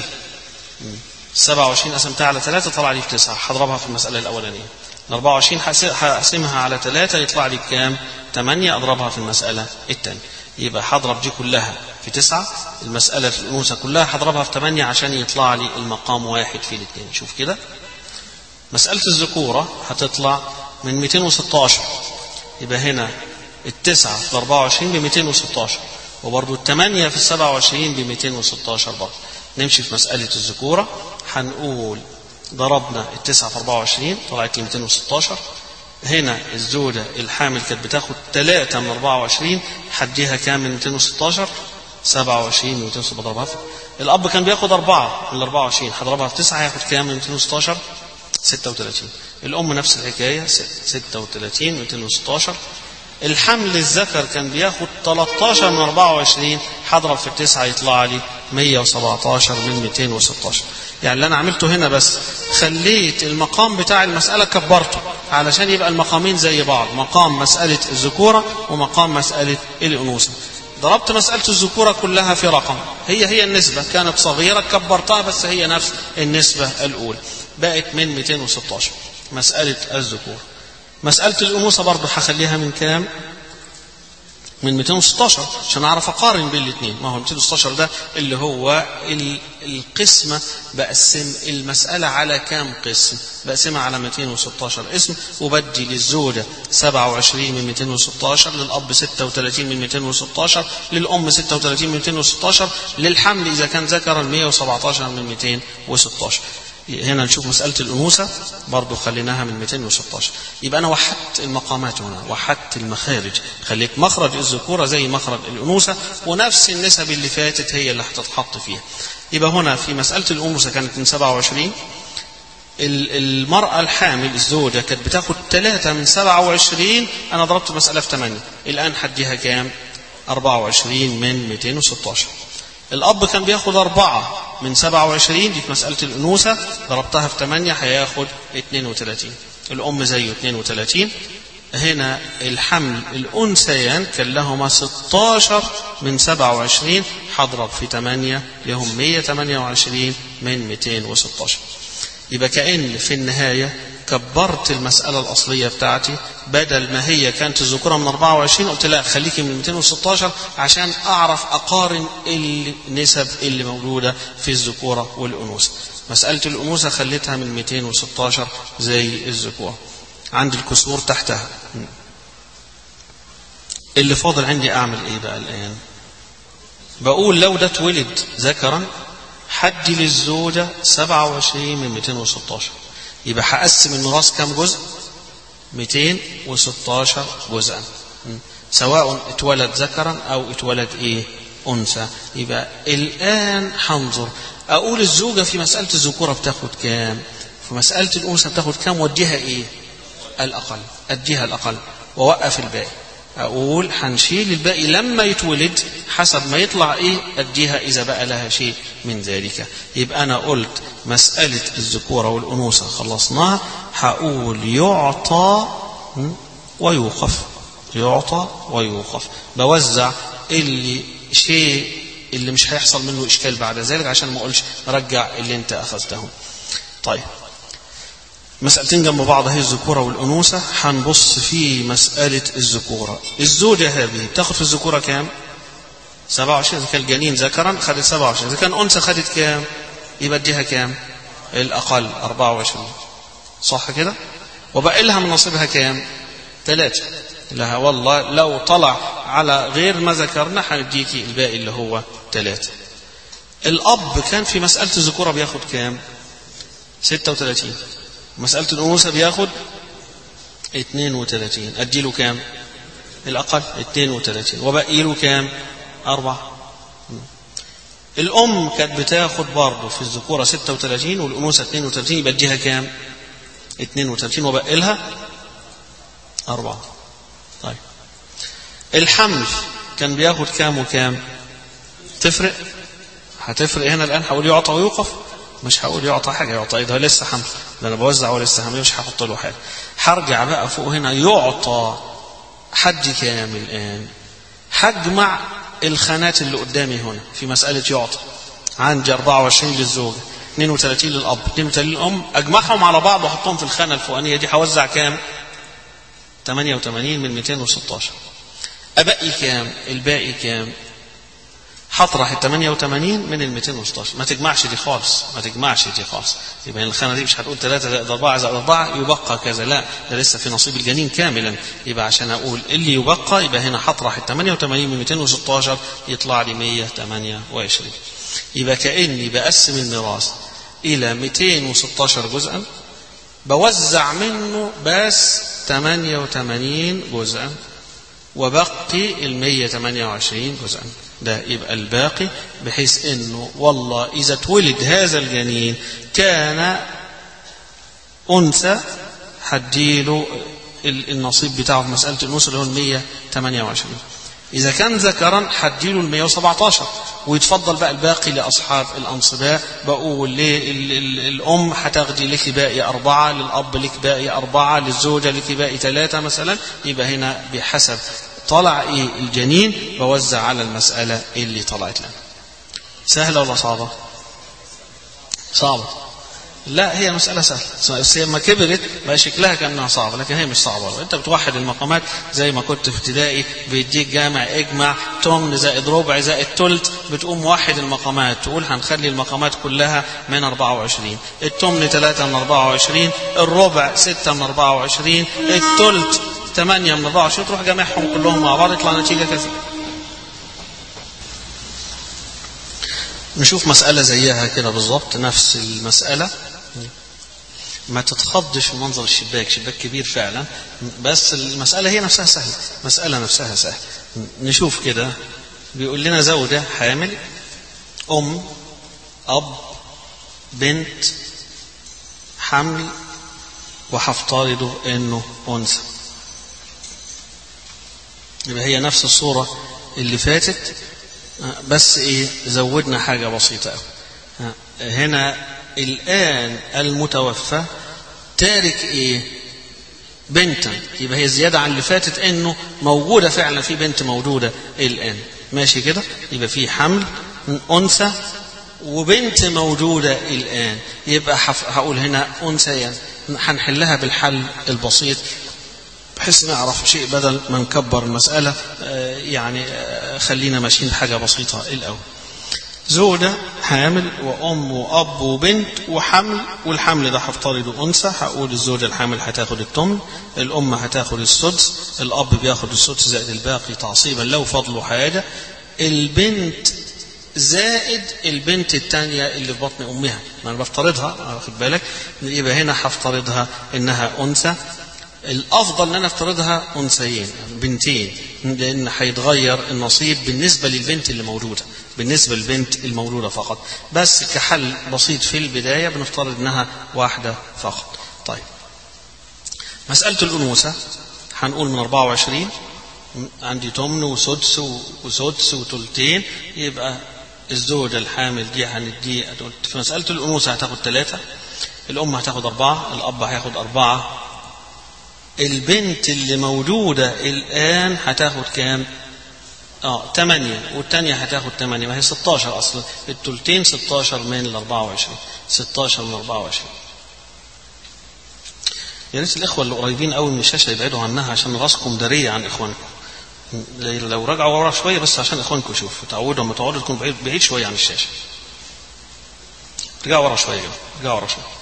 Speaker 1: 27 قسمتها على ثلاثة طلع لي في تسعة هضربها في المسألة الأولانية ال 24 هقسمها على ثلاثة يطلع لي بكام؟ 8 أضربها في المسألة الثانية يبقى هضرب دي كلها في تسعة المسألة في الأنوثة كلها هضربها في ثمانية عشان يطلع لي المقام واحد في الاثنين شوف كده مسألة الذكورة هتطلع من 216 يبقى هنا التسعة في 24 ب 216 وبرضه الثمانية في 27 ب 216 برضه نمشي في مسألة الذكورة هنقول ضربنا التسعة في 24 طلعت لي 216 هنا الزوجة الحامل كانت بتاخد 3 من 24 حديها كام من 216 27 من 216 بضربها في الأب كان بياخد 4 من 24 هضربها في 9 هياخد كام من 216 36 الأم نفس الحكاية 36 من 216 الحمل الذكر كان بياخد 13 من 24 هضرب في التسعة يطلع لي 117 من 216 يعني اللي أنا عملته هنا بس خليت المقام بتاع المسألة كبرته علشان يبقى المقامين زي بعض مقام مسألة الذكورة ومقام مسألة الأنوثة ضربت مسألة الذكورة كلها في رقم هي هي النسبة كانت صغيرة كبرتها بس هي نفس النسبة الأولى بقت من 216 مسألة الذكورة مسألة الأنوثة برضه هخليها من كام؟ من 216 عشان اعرف اقارن بين الاثنين ما هو 216 ده اللي هو القسمه بقسم المساله على كام قسم بقسمها على 216 اسم وبدي للزوجه 27 من 216 للاب 36 من 216 للام 36 من 216 للحمل اذا كان ذكرا 117 من 216 هنا نشوف مسألة الأنوثة برضو خليناها من 216 يبقى أنا وحدت المقامات هنا وحدت المخارج خليت مخرج الذكورة زي مخرج الأنوثة ونفس النسب اللي فاتت هي اللي هتتحط فيها يبقى هنا في مسألة الأنوثة كانت من 27 المرأة الحامل الزوجة كانت بتاخد 3 من 27 أنا ضربت المسألة في 8 الآن حديها كام 24 من 216 الأب كان بياخد أربعة من سبعة وعشرين دي في مسألة الأنوثة ضربتها في ثمانية هياخد اتنين وتلاتين الأم زيه اتنين وتلاتين هنا الحمل الأنثيان كان لهما 16 من 27 هضرب في 8 لهم 128 من 216 يبقى كأن في النهاية كبرت المسألة الأصلية بتاعتي بدل ما هي كانت الذكورة من 24 قلت لا خليكي من 216 عشان أعرف أقارن النسب اللي موجودة في الذكورة والأنوثة مسألة الأنوثة خليتها من 216 زي الذكورة عندي الكسور تحتها اللي فاضل عندي أعمل إيه بقى الآن بقول لو ده اتولد ذكرا حدي للزوجة 27 من 216 يبقى هقسم الميراث كام جزء 216 جزءا سواء اتولد ذكرا او اتولد ايه انثى يبقى الان هنظر اقول الزوجة في مسألة الذكورة بتاخد كام في مسألة الانثى بتاخد كام واديها ايه الاقل اديها الاقل ووقف الباقي أقول هنشيل الباقي لما يتولد حسب ما يطلع إيه أديها إذا بقى لها شيء من ذلك يبقى أنا قلت مسألة الذكورة والأنوثة خلصناها هقول يعطى ويوقف يعطى ويوقف بوزع اللي شيء اللي مش هيحصل منه إشكال بعد ذلك عشان ما أقولش رجع اللي أنت أخذته طيب مسألتين جنب بعض هي الذكورة والأنوثة هنبص في مسألة الذكورة الزوجة هذه بتاخد في الذكورة كام 27 إذا كان الجنين ذكرا خدت 27 إذا كان أنثى خدت كام يبقى اديها كام الأقل 24 صح كده وبقى لها من نصيبها كام ثلاثة لها والله لو طلع على غير ما ذكرنا هنديكي الباقي اللي هو ثلاثة الأب كان في مسألة الذكورة بياخد كام 36 مسألة الأنوثة بياخد 32 أدي له كام الأقل 32 وبقي له كام أربعة الأم كانت بتاخد برضه في الذكورة 36 والأنوثة 32 يبقى اديها كام 32 وبقي لها أربعة طيب الحمل كان بياخد كام وكام تفرق هتفرق هنا الآن هقول يعطى ويوقف مش هقول يعطى حاجة يعطى إيه ده لسه حمل ده أنا بوزع هو لسه حمل مش هحط له حاجة هرجع بقى فوق هنا يعطى حد كام الآن هجمع الخانات اللي قدامي هنا في مسألة يعطى عندي 24 للزوجة 32 للأب 32 للأم أجمعهم على بعض وأحطهم في الخانة الفوقانية دي هوزع كام 88 من 216 أبقي كام الباقي كام هطرح ال 88 من ال 216 ما تجمعش دي خالص ما تجمعش دي خالص يبقى الخانه دي مش هتقول 3 زائد 4 زائد 4 يبقى كذا لا ده لسه في نصيب الجنين كاملا يبقى عشان اقول اللي يبقى يبقى هنا هطرح ال 88 من 216 يطلع لي 128 يبقى كاني بقسم الميراث الى 216 جزءا بوزع منه بس 88 جزءا وبقي ال 128 جزءا ده يبقى الباقي بحيث انه والله اذا اتولد هذا الجنين كان انثى هديله النصيب بتاعه في مساله الانوثه اللي هو 128 إذا كان ذكرا هديله ال 117 ويتفضل بقى الباقي لأصحاب الأنصباء بقول ليه الأم هتاخدي لك باقي أربعة للأب لك باقي أربعة للزوجة لك باقي ثلاثة مثلا يبقى هنا بحسب طلع إيه الجنين بوزع على المسألة اللي طلعت لنا سهلة ولا صعبة صعبة لا هي مسألة سهلة بس لما كبرت بقى شكلها كأنها صعبة لكن هي مش صعبة أنت بتوحد المقامات زي ما كنت في ابتدائي بيديك جامع اجمع تمن زائد ربع زائد تلت بتقوم موحد المقامات تقول هنخلي المقامات كلها من 24 التمن 3 من 24 الربع 6 من 24 التلت 8 من 24 تروح جامعهم كلهم مع بعض يطلع نتيجة كذا نشوف مسألة زيها كده بالظبط نفس المسألة ما تتخضش من منظر الشباك شباك كبير فعلا بس المسألة هي نفسها سهلة مسألة نفسها سهلة نشوف كده بيقول لنا زوجة حامل أم أب بنت حمل وهفترض انه انثى يبقى هي نفس الصورة اللي فاتت بس ايه زودنا حاجة بسيطة قوي هنا الآن المتوفى تارك ايه بنتا يبقى هي زيادة عن اللي فاتت انه موجودة فعلا في بنت موجودة الآن ماشي كده يبقى في حمل أنثى وبنت موجودة الآن يبقى هقول هنا أنثيان هنحلها بالحل البسيط بحيث نعرف شيء بدل ما نكبر المسألة آه، يعني آه، خلينا ماشيين بحاجة بسيطة الأول زوجة حامل وأم وأب وبنت وحمل والحمل ده هفترضه أنثى هقول الزوجة الحامل هتاخد التمن الأم هتاخد السدس الأب بياخد السدس زائد الباقي تعصيبا لو فضلوا حاجة البنت زائد البنت الثانية اللي في بطن أمها ما أنا بفترضها واخد بالك يبقى هنا هفترضها إنها أنثى الافضل ان انا افترضها انثيين بنتين لان هيتغير النصيب بالنسبه للبنت اللي موجوده بالنسبه للبنت المولوده فقط بس كحل بسيط في البدايه بنفترض انها واحده فقط طيب مساله الانوثه هنقول من 24 عندي تمن وسدس وسدس وثلثين يبقى الزوجه الحامل دي هندي في مساله الانوثه هتاخد ثلاثه الام هتاخد اربعه الاب هياخد اربعه البنت اللي موجودة الآن هتاخد كام؟ اه 8 والثانية هتاخد 8 ما هي 16 أصلا التلتين 16 من ال 24 16 من 24 يا ريت الإخوة اللي قريبين قوي من الشاشة يبعدوا عنها عشان راسكم دارية عن إخوانكم لو رجعوا ورا شوية بس عشان إخوانكم يشوفوا تعودوا لما تقعدوا تكونوا بعيد, بعيد شوية عن الشاشة رجعوا ورا شوية رجعوا ورا شوية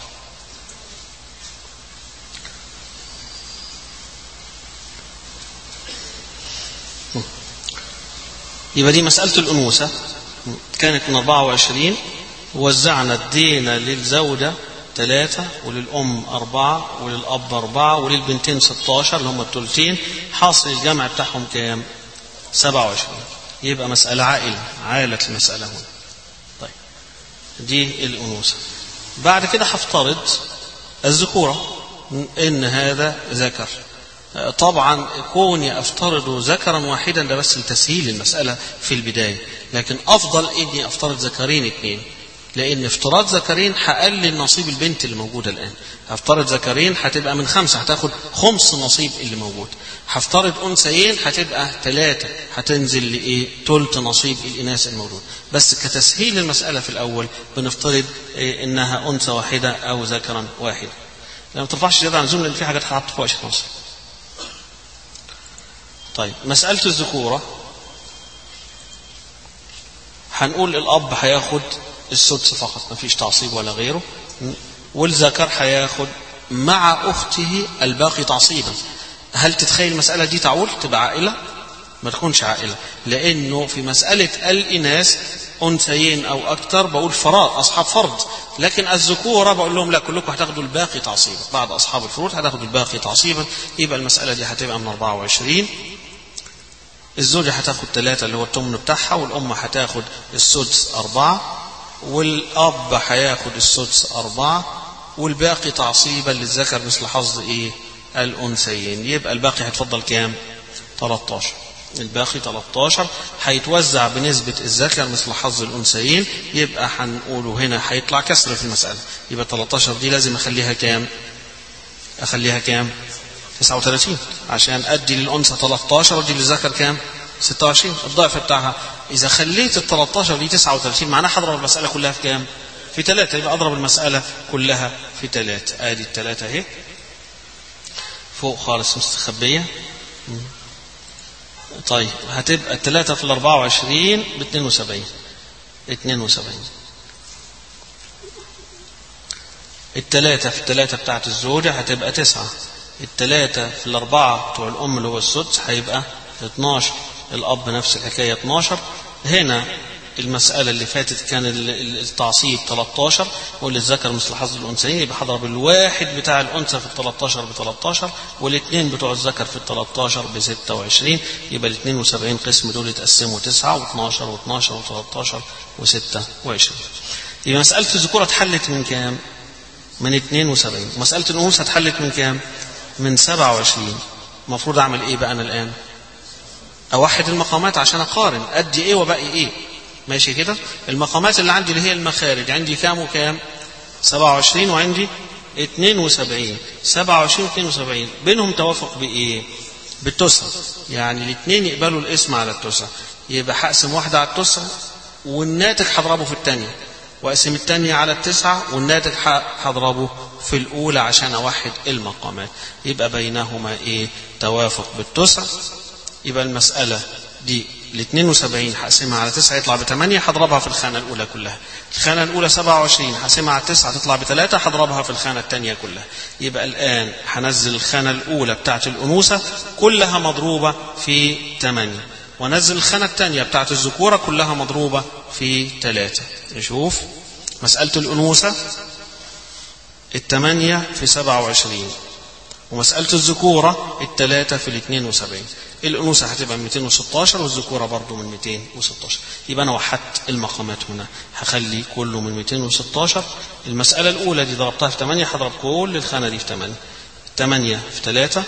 Speaker 1: يبقى دي مسألة الأنوثة كانت من 24 وزعنا الدين للزوجة ثلاثة وللأم أربعة وللأب أربعة وللبنتين 16 اللي هم الثلثين حاصل الجمع بتاعهم كام؟ 27 يبقى مسألة عائلة عائلة المسألة هنا طيب دي الأنوثة بعد كده هفترض الذكورة إن هذا ذكر طبعا كوني افترض ذكرا واحدا ده بس لتسهيل المسألة في البداية لكن أفضل إني أفترض ذكرين اثنين لأن افتراض ذكرين هقلل نصيب البنت اللي موجودة الآن هفترض ذكرين هتبقى من خمسة هتاخد خمس نصيب اللي موجود هفترض أنثيين هتبقى ثلاثة هتنزل لإيه تلت نصيب الإناث الموجود بس كتسهيل المسألة في الأول بنفترض إيه إنها أنثى واحدة أو ذكرا واحدا لما ترفعش زيادة عن زوم لأن في حاجات هتحط فوق نصيب طيب مسألة الذكورة هنقول الأب هياخد السدس فقط ما فيش تعصيب ولا غيره والذكر هياخد مع أخته الباقي تعصيبا هل تتخيل المسألة دي تعول تبقى عائلة ما تكونش عائلة لأنه في مسألة الإناث أنثيين أو أكثر بقول فراغ أصحاب فرض لكن الذكورة بقول لهم لا كلكم هتاخدوا الباقي تعصيبا بعد أصحاب الفروض هتاخدوا الباقي تعصيبا يبقى المسألة دي هتبقى من 24 الزوجة هتاخد ثلاثة اللي هو التمن بتاعها والأم هتاخد السدس أربعة والأب هياخد السدس أربعة والباقي تعصيبا للذكر مثل حظ إيه؟ الأنثيين يبقى الباقي هيتفضل كام؟ 13 الباقي 13 هيتوزع بنسبة الذكر مثل حظ الأنثيين يبقى هنقوله هنا هيطلع كسر في المسألة يبقى 13 دي لازم أخليها كام؟ أخليها كام؟ 39 عشان أدي للأنثى 13 وأدي للذكر كام؟ 26 الضعف بتاعها إذا خليت ال 13 دي 39 معناها هضرب المسألة كلها في كام؟ في ثلاثة يبقى أضرب المسألة كلها في ثلاثة آدي الثلاثة أهي فوق خالص مستخبية طيب هتبقى الثلاثة في ال 24 ب 72 72 الثلاثة في الثلاثة بتاعت الزوجة هتبقى تسعة الثلاثة في الأربعة بتوع الأم اللي هو السدس هيبقى 12 الأب نفس الحكاية 12 هنا المسألة اللي فاتت كان التعصيب 13 وللذكر مثل حظ الأنثيين يبقى هضرب الواحد بتاع الأنثى في ال 13 ب 13 والاثنين بتوع الذكر في ال 13 ب 26 يبقى ال 72 قسم دول يتقسموا 9 و12 و12 و13 و26 يبقى مسألة الذكورة اتحلت من كام؟ من 72 مسألة الأنوثة اتحلت من كام؟ من 27 المفروض أعمل إيه بقى أنا الآن؟ أوحد المقامات عشان أقارن أدي إيه وباقي إيه ماشي كده المقامات اللي عندي اللي هي المخارج عندي كام وكام 27 وعندي 72 27 و 72 بينهم توافق بايه بالتسع يعني الاثنين يقبلوا الاسم على التسع يبقى هقسم واحده على التسع والناتج هضربه في الثانيه واقسم الثانيه على التسعه والناتج هضربه في الأولى عشان أوحد المقامات يبقى بينهما إيه توافق بالتسع يبقى المسألة دي ال 72 هقسمها على 9 يطلع ب 8 هضربها في الخانة الأولى كلها. الخانة الأولى 27 هقسمها على 9 تطلع ب 3 هضربها في الخانة الثانية كلها. يبقى الآن هنزل الخانة الأولى بتاعت الأنوثة كلها مضروبة في 8 ونزل الخانة الثانية بتاعت الذكورة كلها مضروبة في 3. نشوف مسألة الأنوثة الثمانية في 27 ومسألة الذكورة الثلاثة في ال 72 الأنوثة هتبقى من 216 والذكورة برضه من 216 يبقى أنا وحدت المقامات هنا هخلي كله من 216 المسألة الأولى دي ضربتها في 8 هضرب كل الخانة دي في 8 8 في 3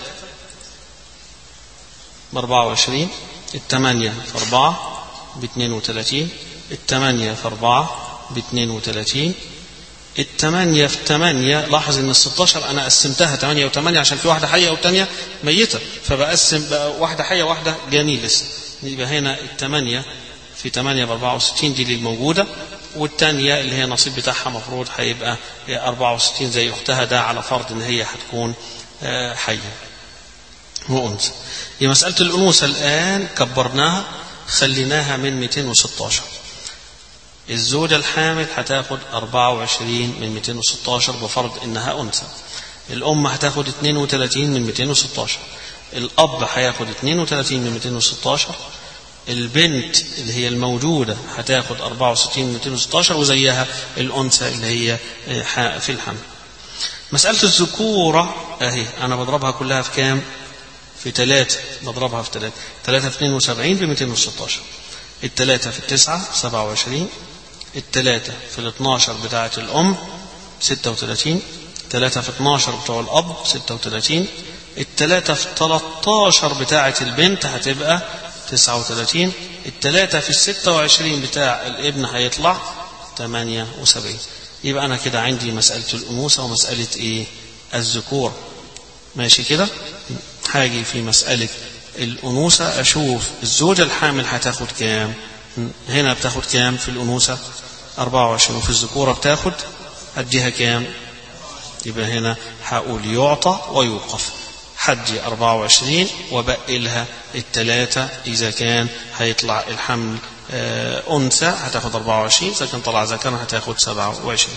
Speaker 1: ب 24 الثمانية في 4 ب 32 الثمانية في 4 ب 32 الثمانية في ثمانية لاحظ ان ال 16 انا قسمتها ثمانية وثمانية عشان في واحدة حية والثانية ميتة فبقسم بقى واحدة حية واحدة جنين لسه يبقى هنا الثمانية في 8 ب 64 دي اللي موجودة والثانية اللي هي النصيب بتاعها مفروض هيبقى 64 زي اختها ده على فرض ان هي هتكون حية وأنثى هي مسألة الأنوثة الآن كبرناها خليناها من 216 الزوجة الحامل هتاخد 24 من 216 بفرض إنها أنثى الأم هتاخد 32 من 216 الأب هياخد 32 من 216 البنت اللي هي الموجودة هتاخد 64 من 216 وزيها الأنثى اللي هي في الحمل مسألة الذكورة أهي أنا بضربها كلها في كام؟ في ثلاثة بضربها في ثلاثة ثلاثة في 72 ب 216 الثلاثة في التسعة 27 الثلاثة في ال 12 بتاعة الأم 36 الثلاثة في 12 بتوع الأب 36 الثلاثة في 13 بتاعة البنت هتبقى 39 الثلاثة في ال 26 بتاع الابن هيطلع 78 يبقى أنا كده عندي مسألة الأنوثة ومسألة إيه؟ الذكور ماشي كده؟ هاجي في مسألة الأنوثة أشوف الزوجة الحامل هتاخد كام؟ هنا بتاخد كام في الأنوثة 24 وفي الذكورة بتاخد أديها كام يبقى هنا هقول يعطى ويوقف حدي 24 وبقي لها الثلاثة إذا كان هيطلع الحمل أنثى هتاخد 24 إذا كان طلع ذكر هتاخد 27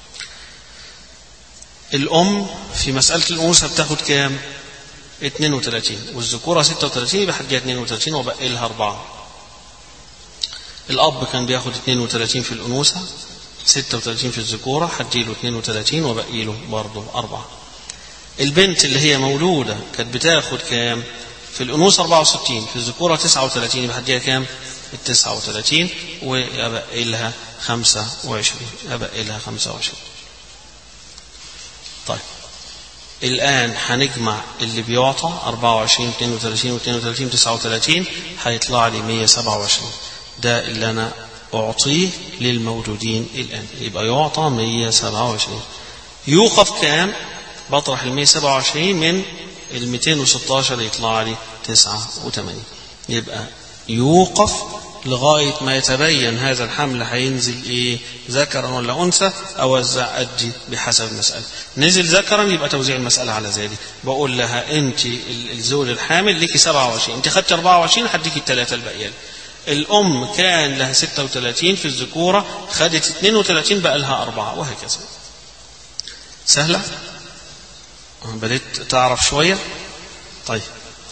Speaker 1: الأم في مسألة الأنوثة بتاخد كام 32 والذكورة 36 يبقى هتجيها 32 وبقي لها أربعة الأب كان بياخد 32 في الأنوثة 36 في الذكورة هديله 32 وبقي له برضه أربعة البنت اللي هي مولودة كانت بتاخد كام في الأنوثة 64 في الذكورة 39 يبقى هديها كام ال 39 ويبقى لها 25 يبقى لها 25 طيب الآن هنجمع اللي بيعطى 24 32 و 32 39 هيطلع لي 127 ده اللي أنا أعطيه للموجودين الآن يبقى يعطى 127 يوقف كام بطرح ال 127 من ال 216 يطلع لي 89 يبقى يوقف لغاية ما يتبين هذا الحمل هينزل إيه ذكرا ولا أنثى أوزع أدي بحسب المسألة نزل ذكرا يبقى توزيع المسألة على ذلك بقول لها أنت الزوج الحامل لك 27 أنت خدت 24 هديك الثلاثة الباقيين الأم كان لها 36 في الذكورة خدت 32 بقى لها أربعة وهكذا سهلة بديت تعرف شوية طيب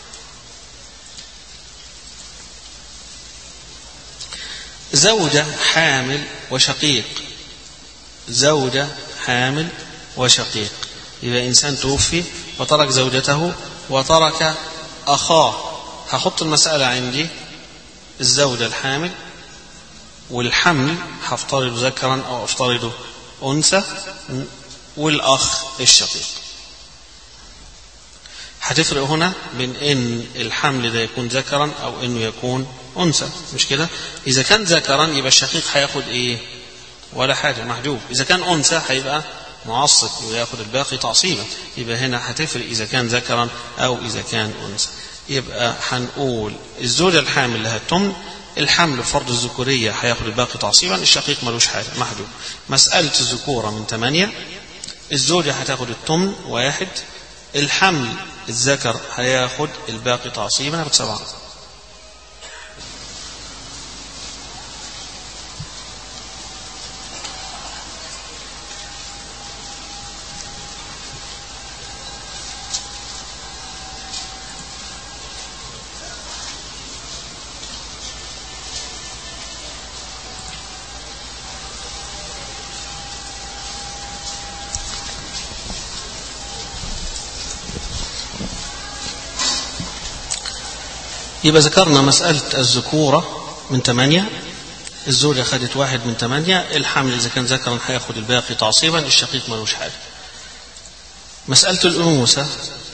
Speaker 1: زوجة حامل وشقيق زوجة حامل وشقيق إذا إنسان توفي وترك زوجته وترك أخاه هحط المسألة عندي الزوجة الحامل والحمل هفترض ذكرا أو أفترضه أنثى والأخ الشقيق هتفرق هنا بين ان الحمل ده يكون ذكرا او انه يكون انثى مش كده اذا كان ذكرا يبقى الشقيق هياخد ايه ولا حاجه محجوب اذا كان انثى هيبقى معصب وياخد الباقي تعصيبا يبقى هنا هتفرق اذا كان ذكرا او اذا كان انثى يبقى هنقول الزوجه الحامل لها التمن الحمل فرض الذكورية هياخد الباقي تعصيبا الشقيق ملوش حاجة محجوب مسألة الذكورة من ثمانية الزوجة هتاخد التمن واحد الحمل الذكر هياخد الباقي تعصيبا هياخد سبعة يبقى ذكرنا مسألة الذكورة من ثمانية الزوجة خدت واحد من ثمانية الحمل إذا كان ذكرا هياخد الباقي تعصيبا الشقيق ملوش حاجة مسألة الأنوثة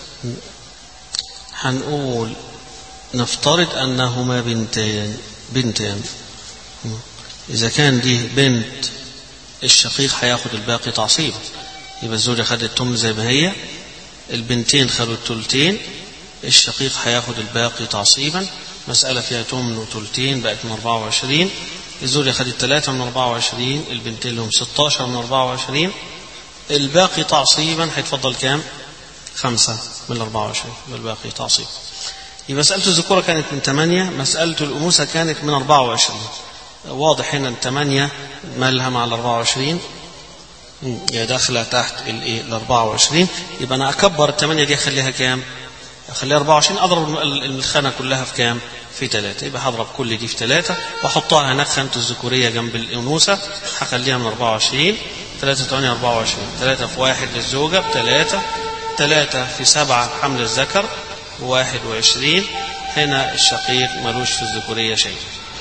Speaker 1: هنقول نفترض أنهما بنتين بنتان إذا كان دي بنت الشقيق هياخد الباقي تعصيبا يبقى الزوجة خدت التمن زي ما هي البنتين خدوا التلتين الشقيق هياخد الباقي تعصيبا مسألة فيها تمن وتلتين بقت من 24 الزوجة خدت 3 من 24 البنتين لهم 16 من 24 الباقي تعصيبا هيتفضل كام؟ خمسة من 24 الباقي تعصيب يبقى مسألة الذكورة كانت من 8 مسألة الأنوثة كانت من 24 واضح هنا ال 8 مالها مع ال 24 هي داخلة تحت الايه ال 24 يبقى أنا أكبر ال 8 دي أخليها كام؟ اخليها 24 اضرب الخانه كلها في كام؟ في ثلاثة يبقى هضرب كل دي في ثلاثة واحطها هناك خانة الذكورية جنب الأنوثة هخليها من 24 3 8 24 3 في واحد للزوجة بثلاثة 3 في سبعة حمل الذكر 21 هنا الشقيق ملوش في الذكورية شيء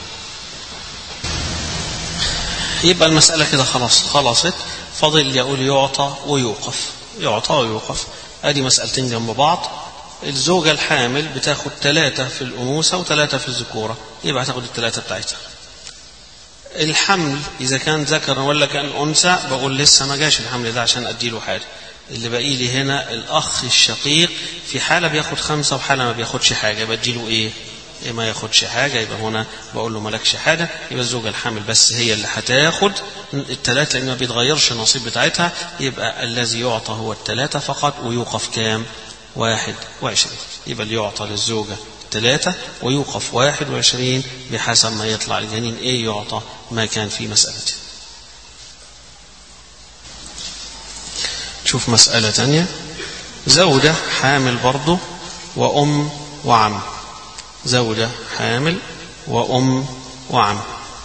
Speaker 1: يبقى المسألة كده خلاص خلصت فاضل يقول يعطى ويوقف يعطى ويوقف ادي مسألتين جنب بعض الزوجة الحامل بتاخد ثلاثة في الأنوثة وثلاثة في الذكورة يبقى هتاخد الثلاثة بتاعتها الحمل إذا كان ذكر ولا كان أنثى بقول لسه ما جاش الحمل ده عشان أديله حاجة اللي باقي لي هنا الأخ الشقيق في حالة بياخد خمسة وحالة ما بياخدش حاجة بديله إيه؟ إيه ما ياخدش حاجة يبقى هنا بقول له مالكش حاجة يبقى الزوجة الحامل بس هي اللي هتاخد الثلاثة لأن ما بيتغيرش النصيب بتاعتها يبقى الذي يعطى هو الثلاثة فقط ويوقف كام؟ واحد وعشرين يبقى اللي يعطى للزوجة ثلاثة ويوقف واحد وعشرين بحسب ما يطلع الجنين ايه يعطى ما كان في مسألته شوف مسألة تانية زوجة حامل برضه وأم وعم زوجة حامل وأم وعم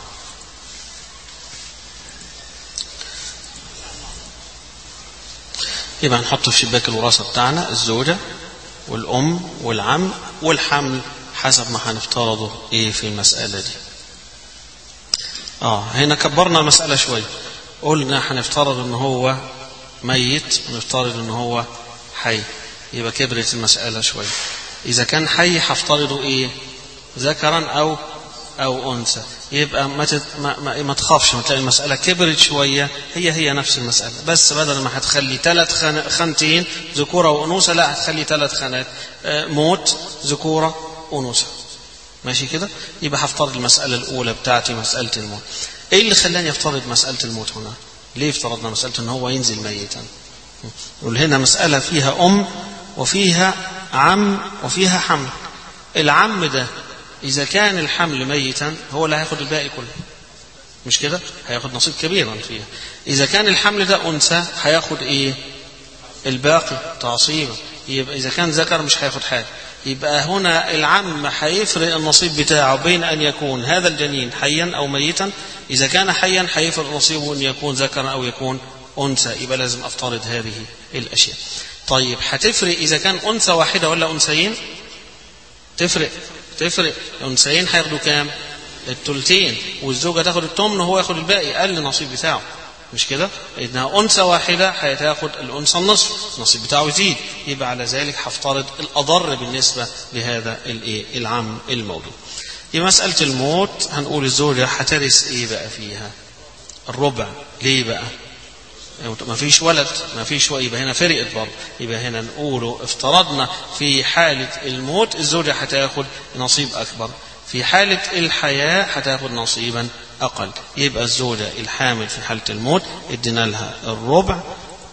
Speaker 1: يبقى هنحط في شباك الوراثة بتاعنا الزوجة والأم والعم والحمل حسب ما هنفترضه إيه في المسألة دي آه هنا كبرنا المسألة شوية قلنا هنفترض إن هو ميت ونفترض إن هو حي يبقى كبرت المسألة شوية إذا كان حي هفترضه إيه ذكرا أو أو أنثى يبقى ما, تت... ما, ما, ما تخافش ما تلاقي المسألة كبرت شوية هي هي نفس المسألة بس بدل ما هتخلي ثلاث خان... خانتين ذكورة وأنوثة لا هتخلي ثلاث خانات موت ذكورة أنوثة ماشي كده يبقى هفترض المسألة الأولى بتاعتي مسألة الموت إيه اللي خلاني أفترض مسألة الموت هنا ليه افترضنا مسألة أن هو ينزل ميتا نقول هنا مسألة فيها أم وفيها عم وفيها حمل العم ده إذا كان الحمل ميتا هو اللي هياخد الباقي كله مش كده هياخد نصيب كبيرا فيها إذا كان الحمل ده أنثى هياخد إيه الباقي تعصيبا يبقى إذا كان ذكر مش هياخد حاجة يبقى هنا العم هيفرق النصيب بتاعه بين أن يكون هذا الجنين حيا أو ميتا إذا كان حيا هيفرق نصيبه أن يكون ذكرا أو يكون أنثى يبقى لازم أفترض هذه الأشياء طيب هتفرق إذا كان أنثى واحدة ولا أنثيين تفرق تفرق الأنثيين هياخدوا كام؟ التلتين والزوجة تاخد التمن وهو ياخد الباقي أقل نصيب بتاعه مش كده؟ إنها أنثى واحدة هتاخد الأنثى النصف النصيب بتاعه يزيد يبقى على ذلك هفترض الأضر بالنسبة لهذا الإيه؟ العم الموجود. يبقى مسألة الموت هنقول الزوجة هترث إيه بقى فيها؟ الربع ليه بقى؟ ما فيش ولد ما فيش يبقى هنا فرقت برضه يبقى هنا نقوله افترضنا في حالة الموت الزوجة هتاخد نصيب أكبر في حالة الحياة هتاخد نصيبا أقل يبقى الزوجة الحامل في حالة الموت ادينا لها الربع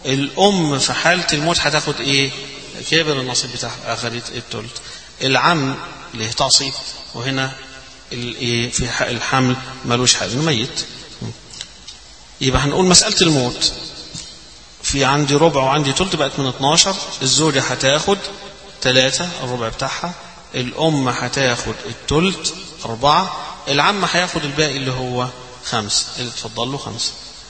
Speaker 1: الأم في حالة الموت هتاخد إيه؟ كبر النصيب بتاعها أخذت التلت العم له تعصيب وهنا الإيه في الحمل ملوش حاجة ميت يبقى هنقول مسألة الموت في عندي ربع وعندي تلت بقت من 12 الزوجة هتاخد ثلاثة الربع بتاعها الأم هتاخد التلت أربعة العم هياخد الباقي اللي هو خمس اللي اتفضل له خمسة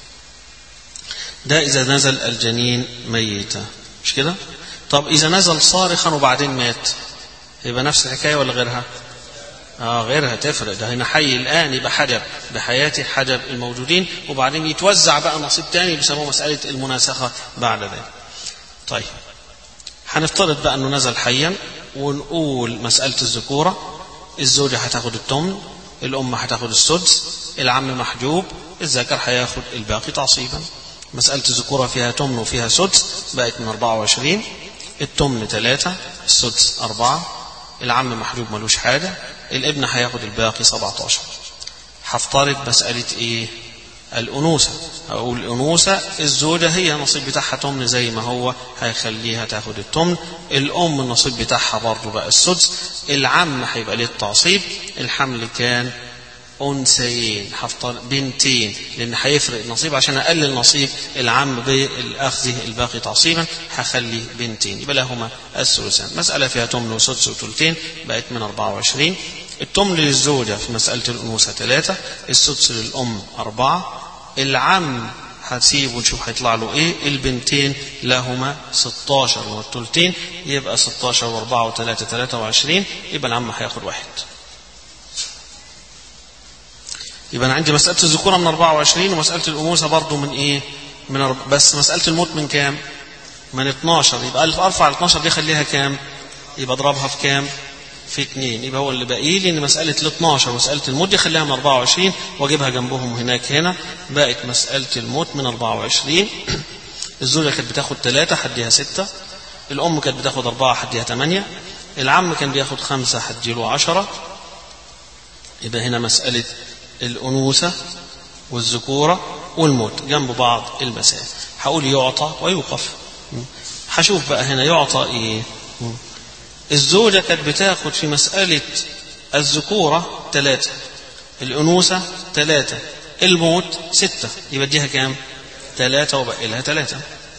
Speaker 1: ده إذا نزل الجنين ميتا مش كده؟ طب إذا نزل صارخا وبعدين مات يبقى نفس الحكاية ولا غيرها؟ آه غيرها تفرق ده هنا حي الآن يبقى حجب بحياة حجب الموجودين وبعدين يتوزع بقى نصيب تاني بيسموه مسألة المناسخة بعد ذلك. طيب هنفترض بقى انه نزل حيا ونقول مسألة الذكورة الزوجة هتاخد التمن الأم هتاخد السدس العم محجوب الذكر هياخد الباقي تعصيبا مسألة الذكورة فيها تمن وفيها سدس بقت من 24 التمن ثلاثة السدس أربعة العم محجوب ملوش حاجة الابن هياخد الباقي 17 هفترض مسألة إيه؟ الأنوثة أو الأنوثة الزوجة هي النصيب بتاعها تمن زي ما هو هيخليها تاخد التمن الأم النصيب بتاعها برضه بقى السدس العم هيبقى ليه التعصيب الحمل كان أنثيين هفترض بنتين لأن هيفرق النصيب عشان أقلل نصيب العم بالأخذ الباقي تعصيبا هخلي بنتين يبقى لهما الثلثان مسألة فيها تمن وسدس وثلثين بقت من 24 التمن للزوجة في مسألة الأنوثة ثلاثة السدس للأم أربعة العم هتسيبه ونشوف هيطلع له ايه البنتين لهما 16 والثلثين يبقى 16 و4 و3 23 يبقى العم هياخد واحد يبقى انا عندي مساله الذكوره من 24 ومساله الانوثه برضه من ايه من أرب... بس مساله الموت من كام من 12 يبقى الف ارفع ال 12 دي خليها كام يبقى اضربها في كام في 2 يبقى هو اللي باقي لي ان مساله ال 12 ومساله الموت دي خليها من 24 واجيبها جنبهم هناك هنا بقت مساله الموت من 24 الزوجه كانت بتاخد 3 هديها 6 الام كانت بتاخد 4 هديها 8 العم كان بياخد 5 هديله 10 يبقى هنا مساله الأنوثة والذكورة والموت جنب بعض المسائل هقول يعطى ويوقف هشوف بقى هنا يعطى ايه الزوجة كانت بتاخد في مسألة الذكورة ثلاثة الأنوثة ثلاثة الموت ستة يبقى اديها كام ثلاثة وبقي لها ثلاثة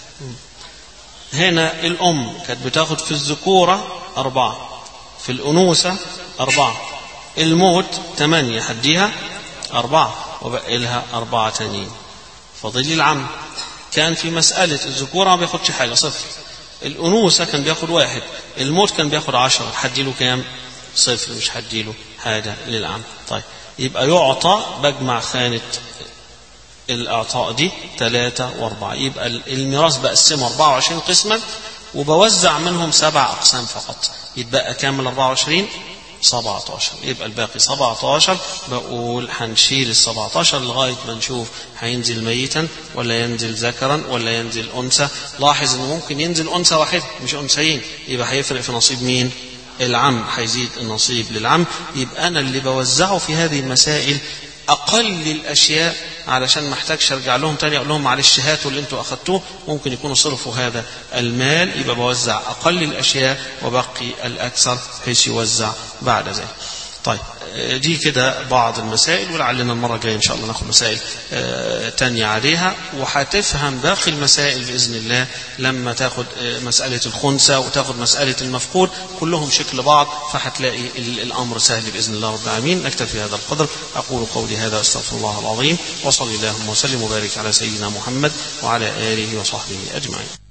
Speaker 1: هنا الأم كانت بتاخد في الذكورة أربعة في الأنوثة أربعة الموت ثمانية هديها أربعة وبقي لها أربعة تانيين فضل العم كان في مسألة الذكورة ما بياخدش حاجة صفر الأنوثة كان بياخد واحد الموت كان بياخد عشرة هديله كام صفر مش هديله حاجة للعم طيب يبقى يعطى بجمع خانة الإعطاء دي ثلاثة وأربعة يبقى الميراث بقسمه 24 قسما وبوزع منهم سبع أقسام فقط يتبقى كامل 24 17 يبقى الباقي 17 بقول هنشيل ال 17 لغايه ما نشوف هينزل ميتا ولا ينزل ذكرا ولا ينزل انثى لاحظ انه ممكن ينزل انثى واحده مش انثيين يبقى هيفرق في نصيب مين العم هيزيد النصيب للعم يبقى انا اللي بوزعه في هذه المسائل اقل الاشياء علشان ما احتاجش ارجع لهم تاني اقول لهم معلش هاتوا اللي انتوا اخذتوه ممكن يكونوا صرفوا هذا المال يبقى بوزع اقل الاشياء وبقي الاكثر بحيث يوزع بعد ذلك. طيب دي كده بعض المسائل ولعلنا المرة الجاية إن شاء الله ناخد مسائل تانية عليها وهتفهم باقي المسائل بإذن الله لما تاخد مسألة الخنثى وتاخد مسألة المفقود كلهم شكل بعض فهتلاقي الأمر سهل بإذن الله رب العالمين نكتفي هذا القدر أقول قولي هذا أستغفر الله العظيم وصلي اللهم وسلم وبارك على سيدنا محمد وعلى آله وصحبه أجمعين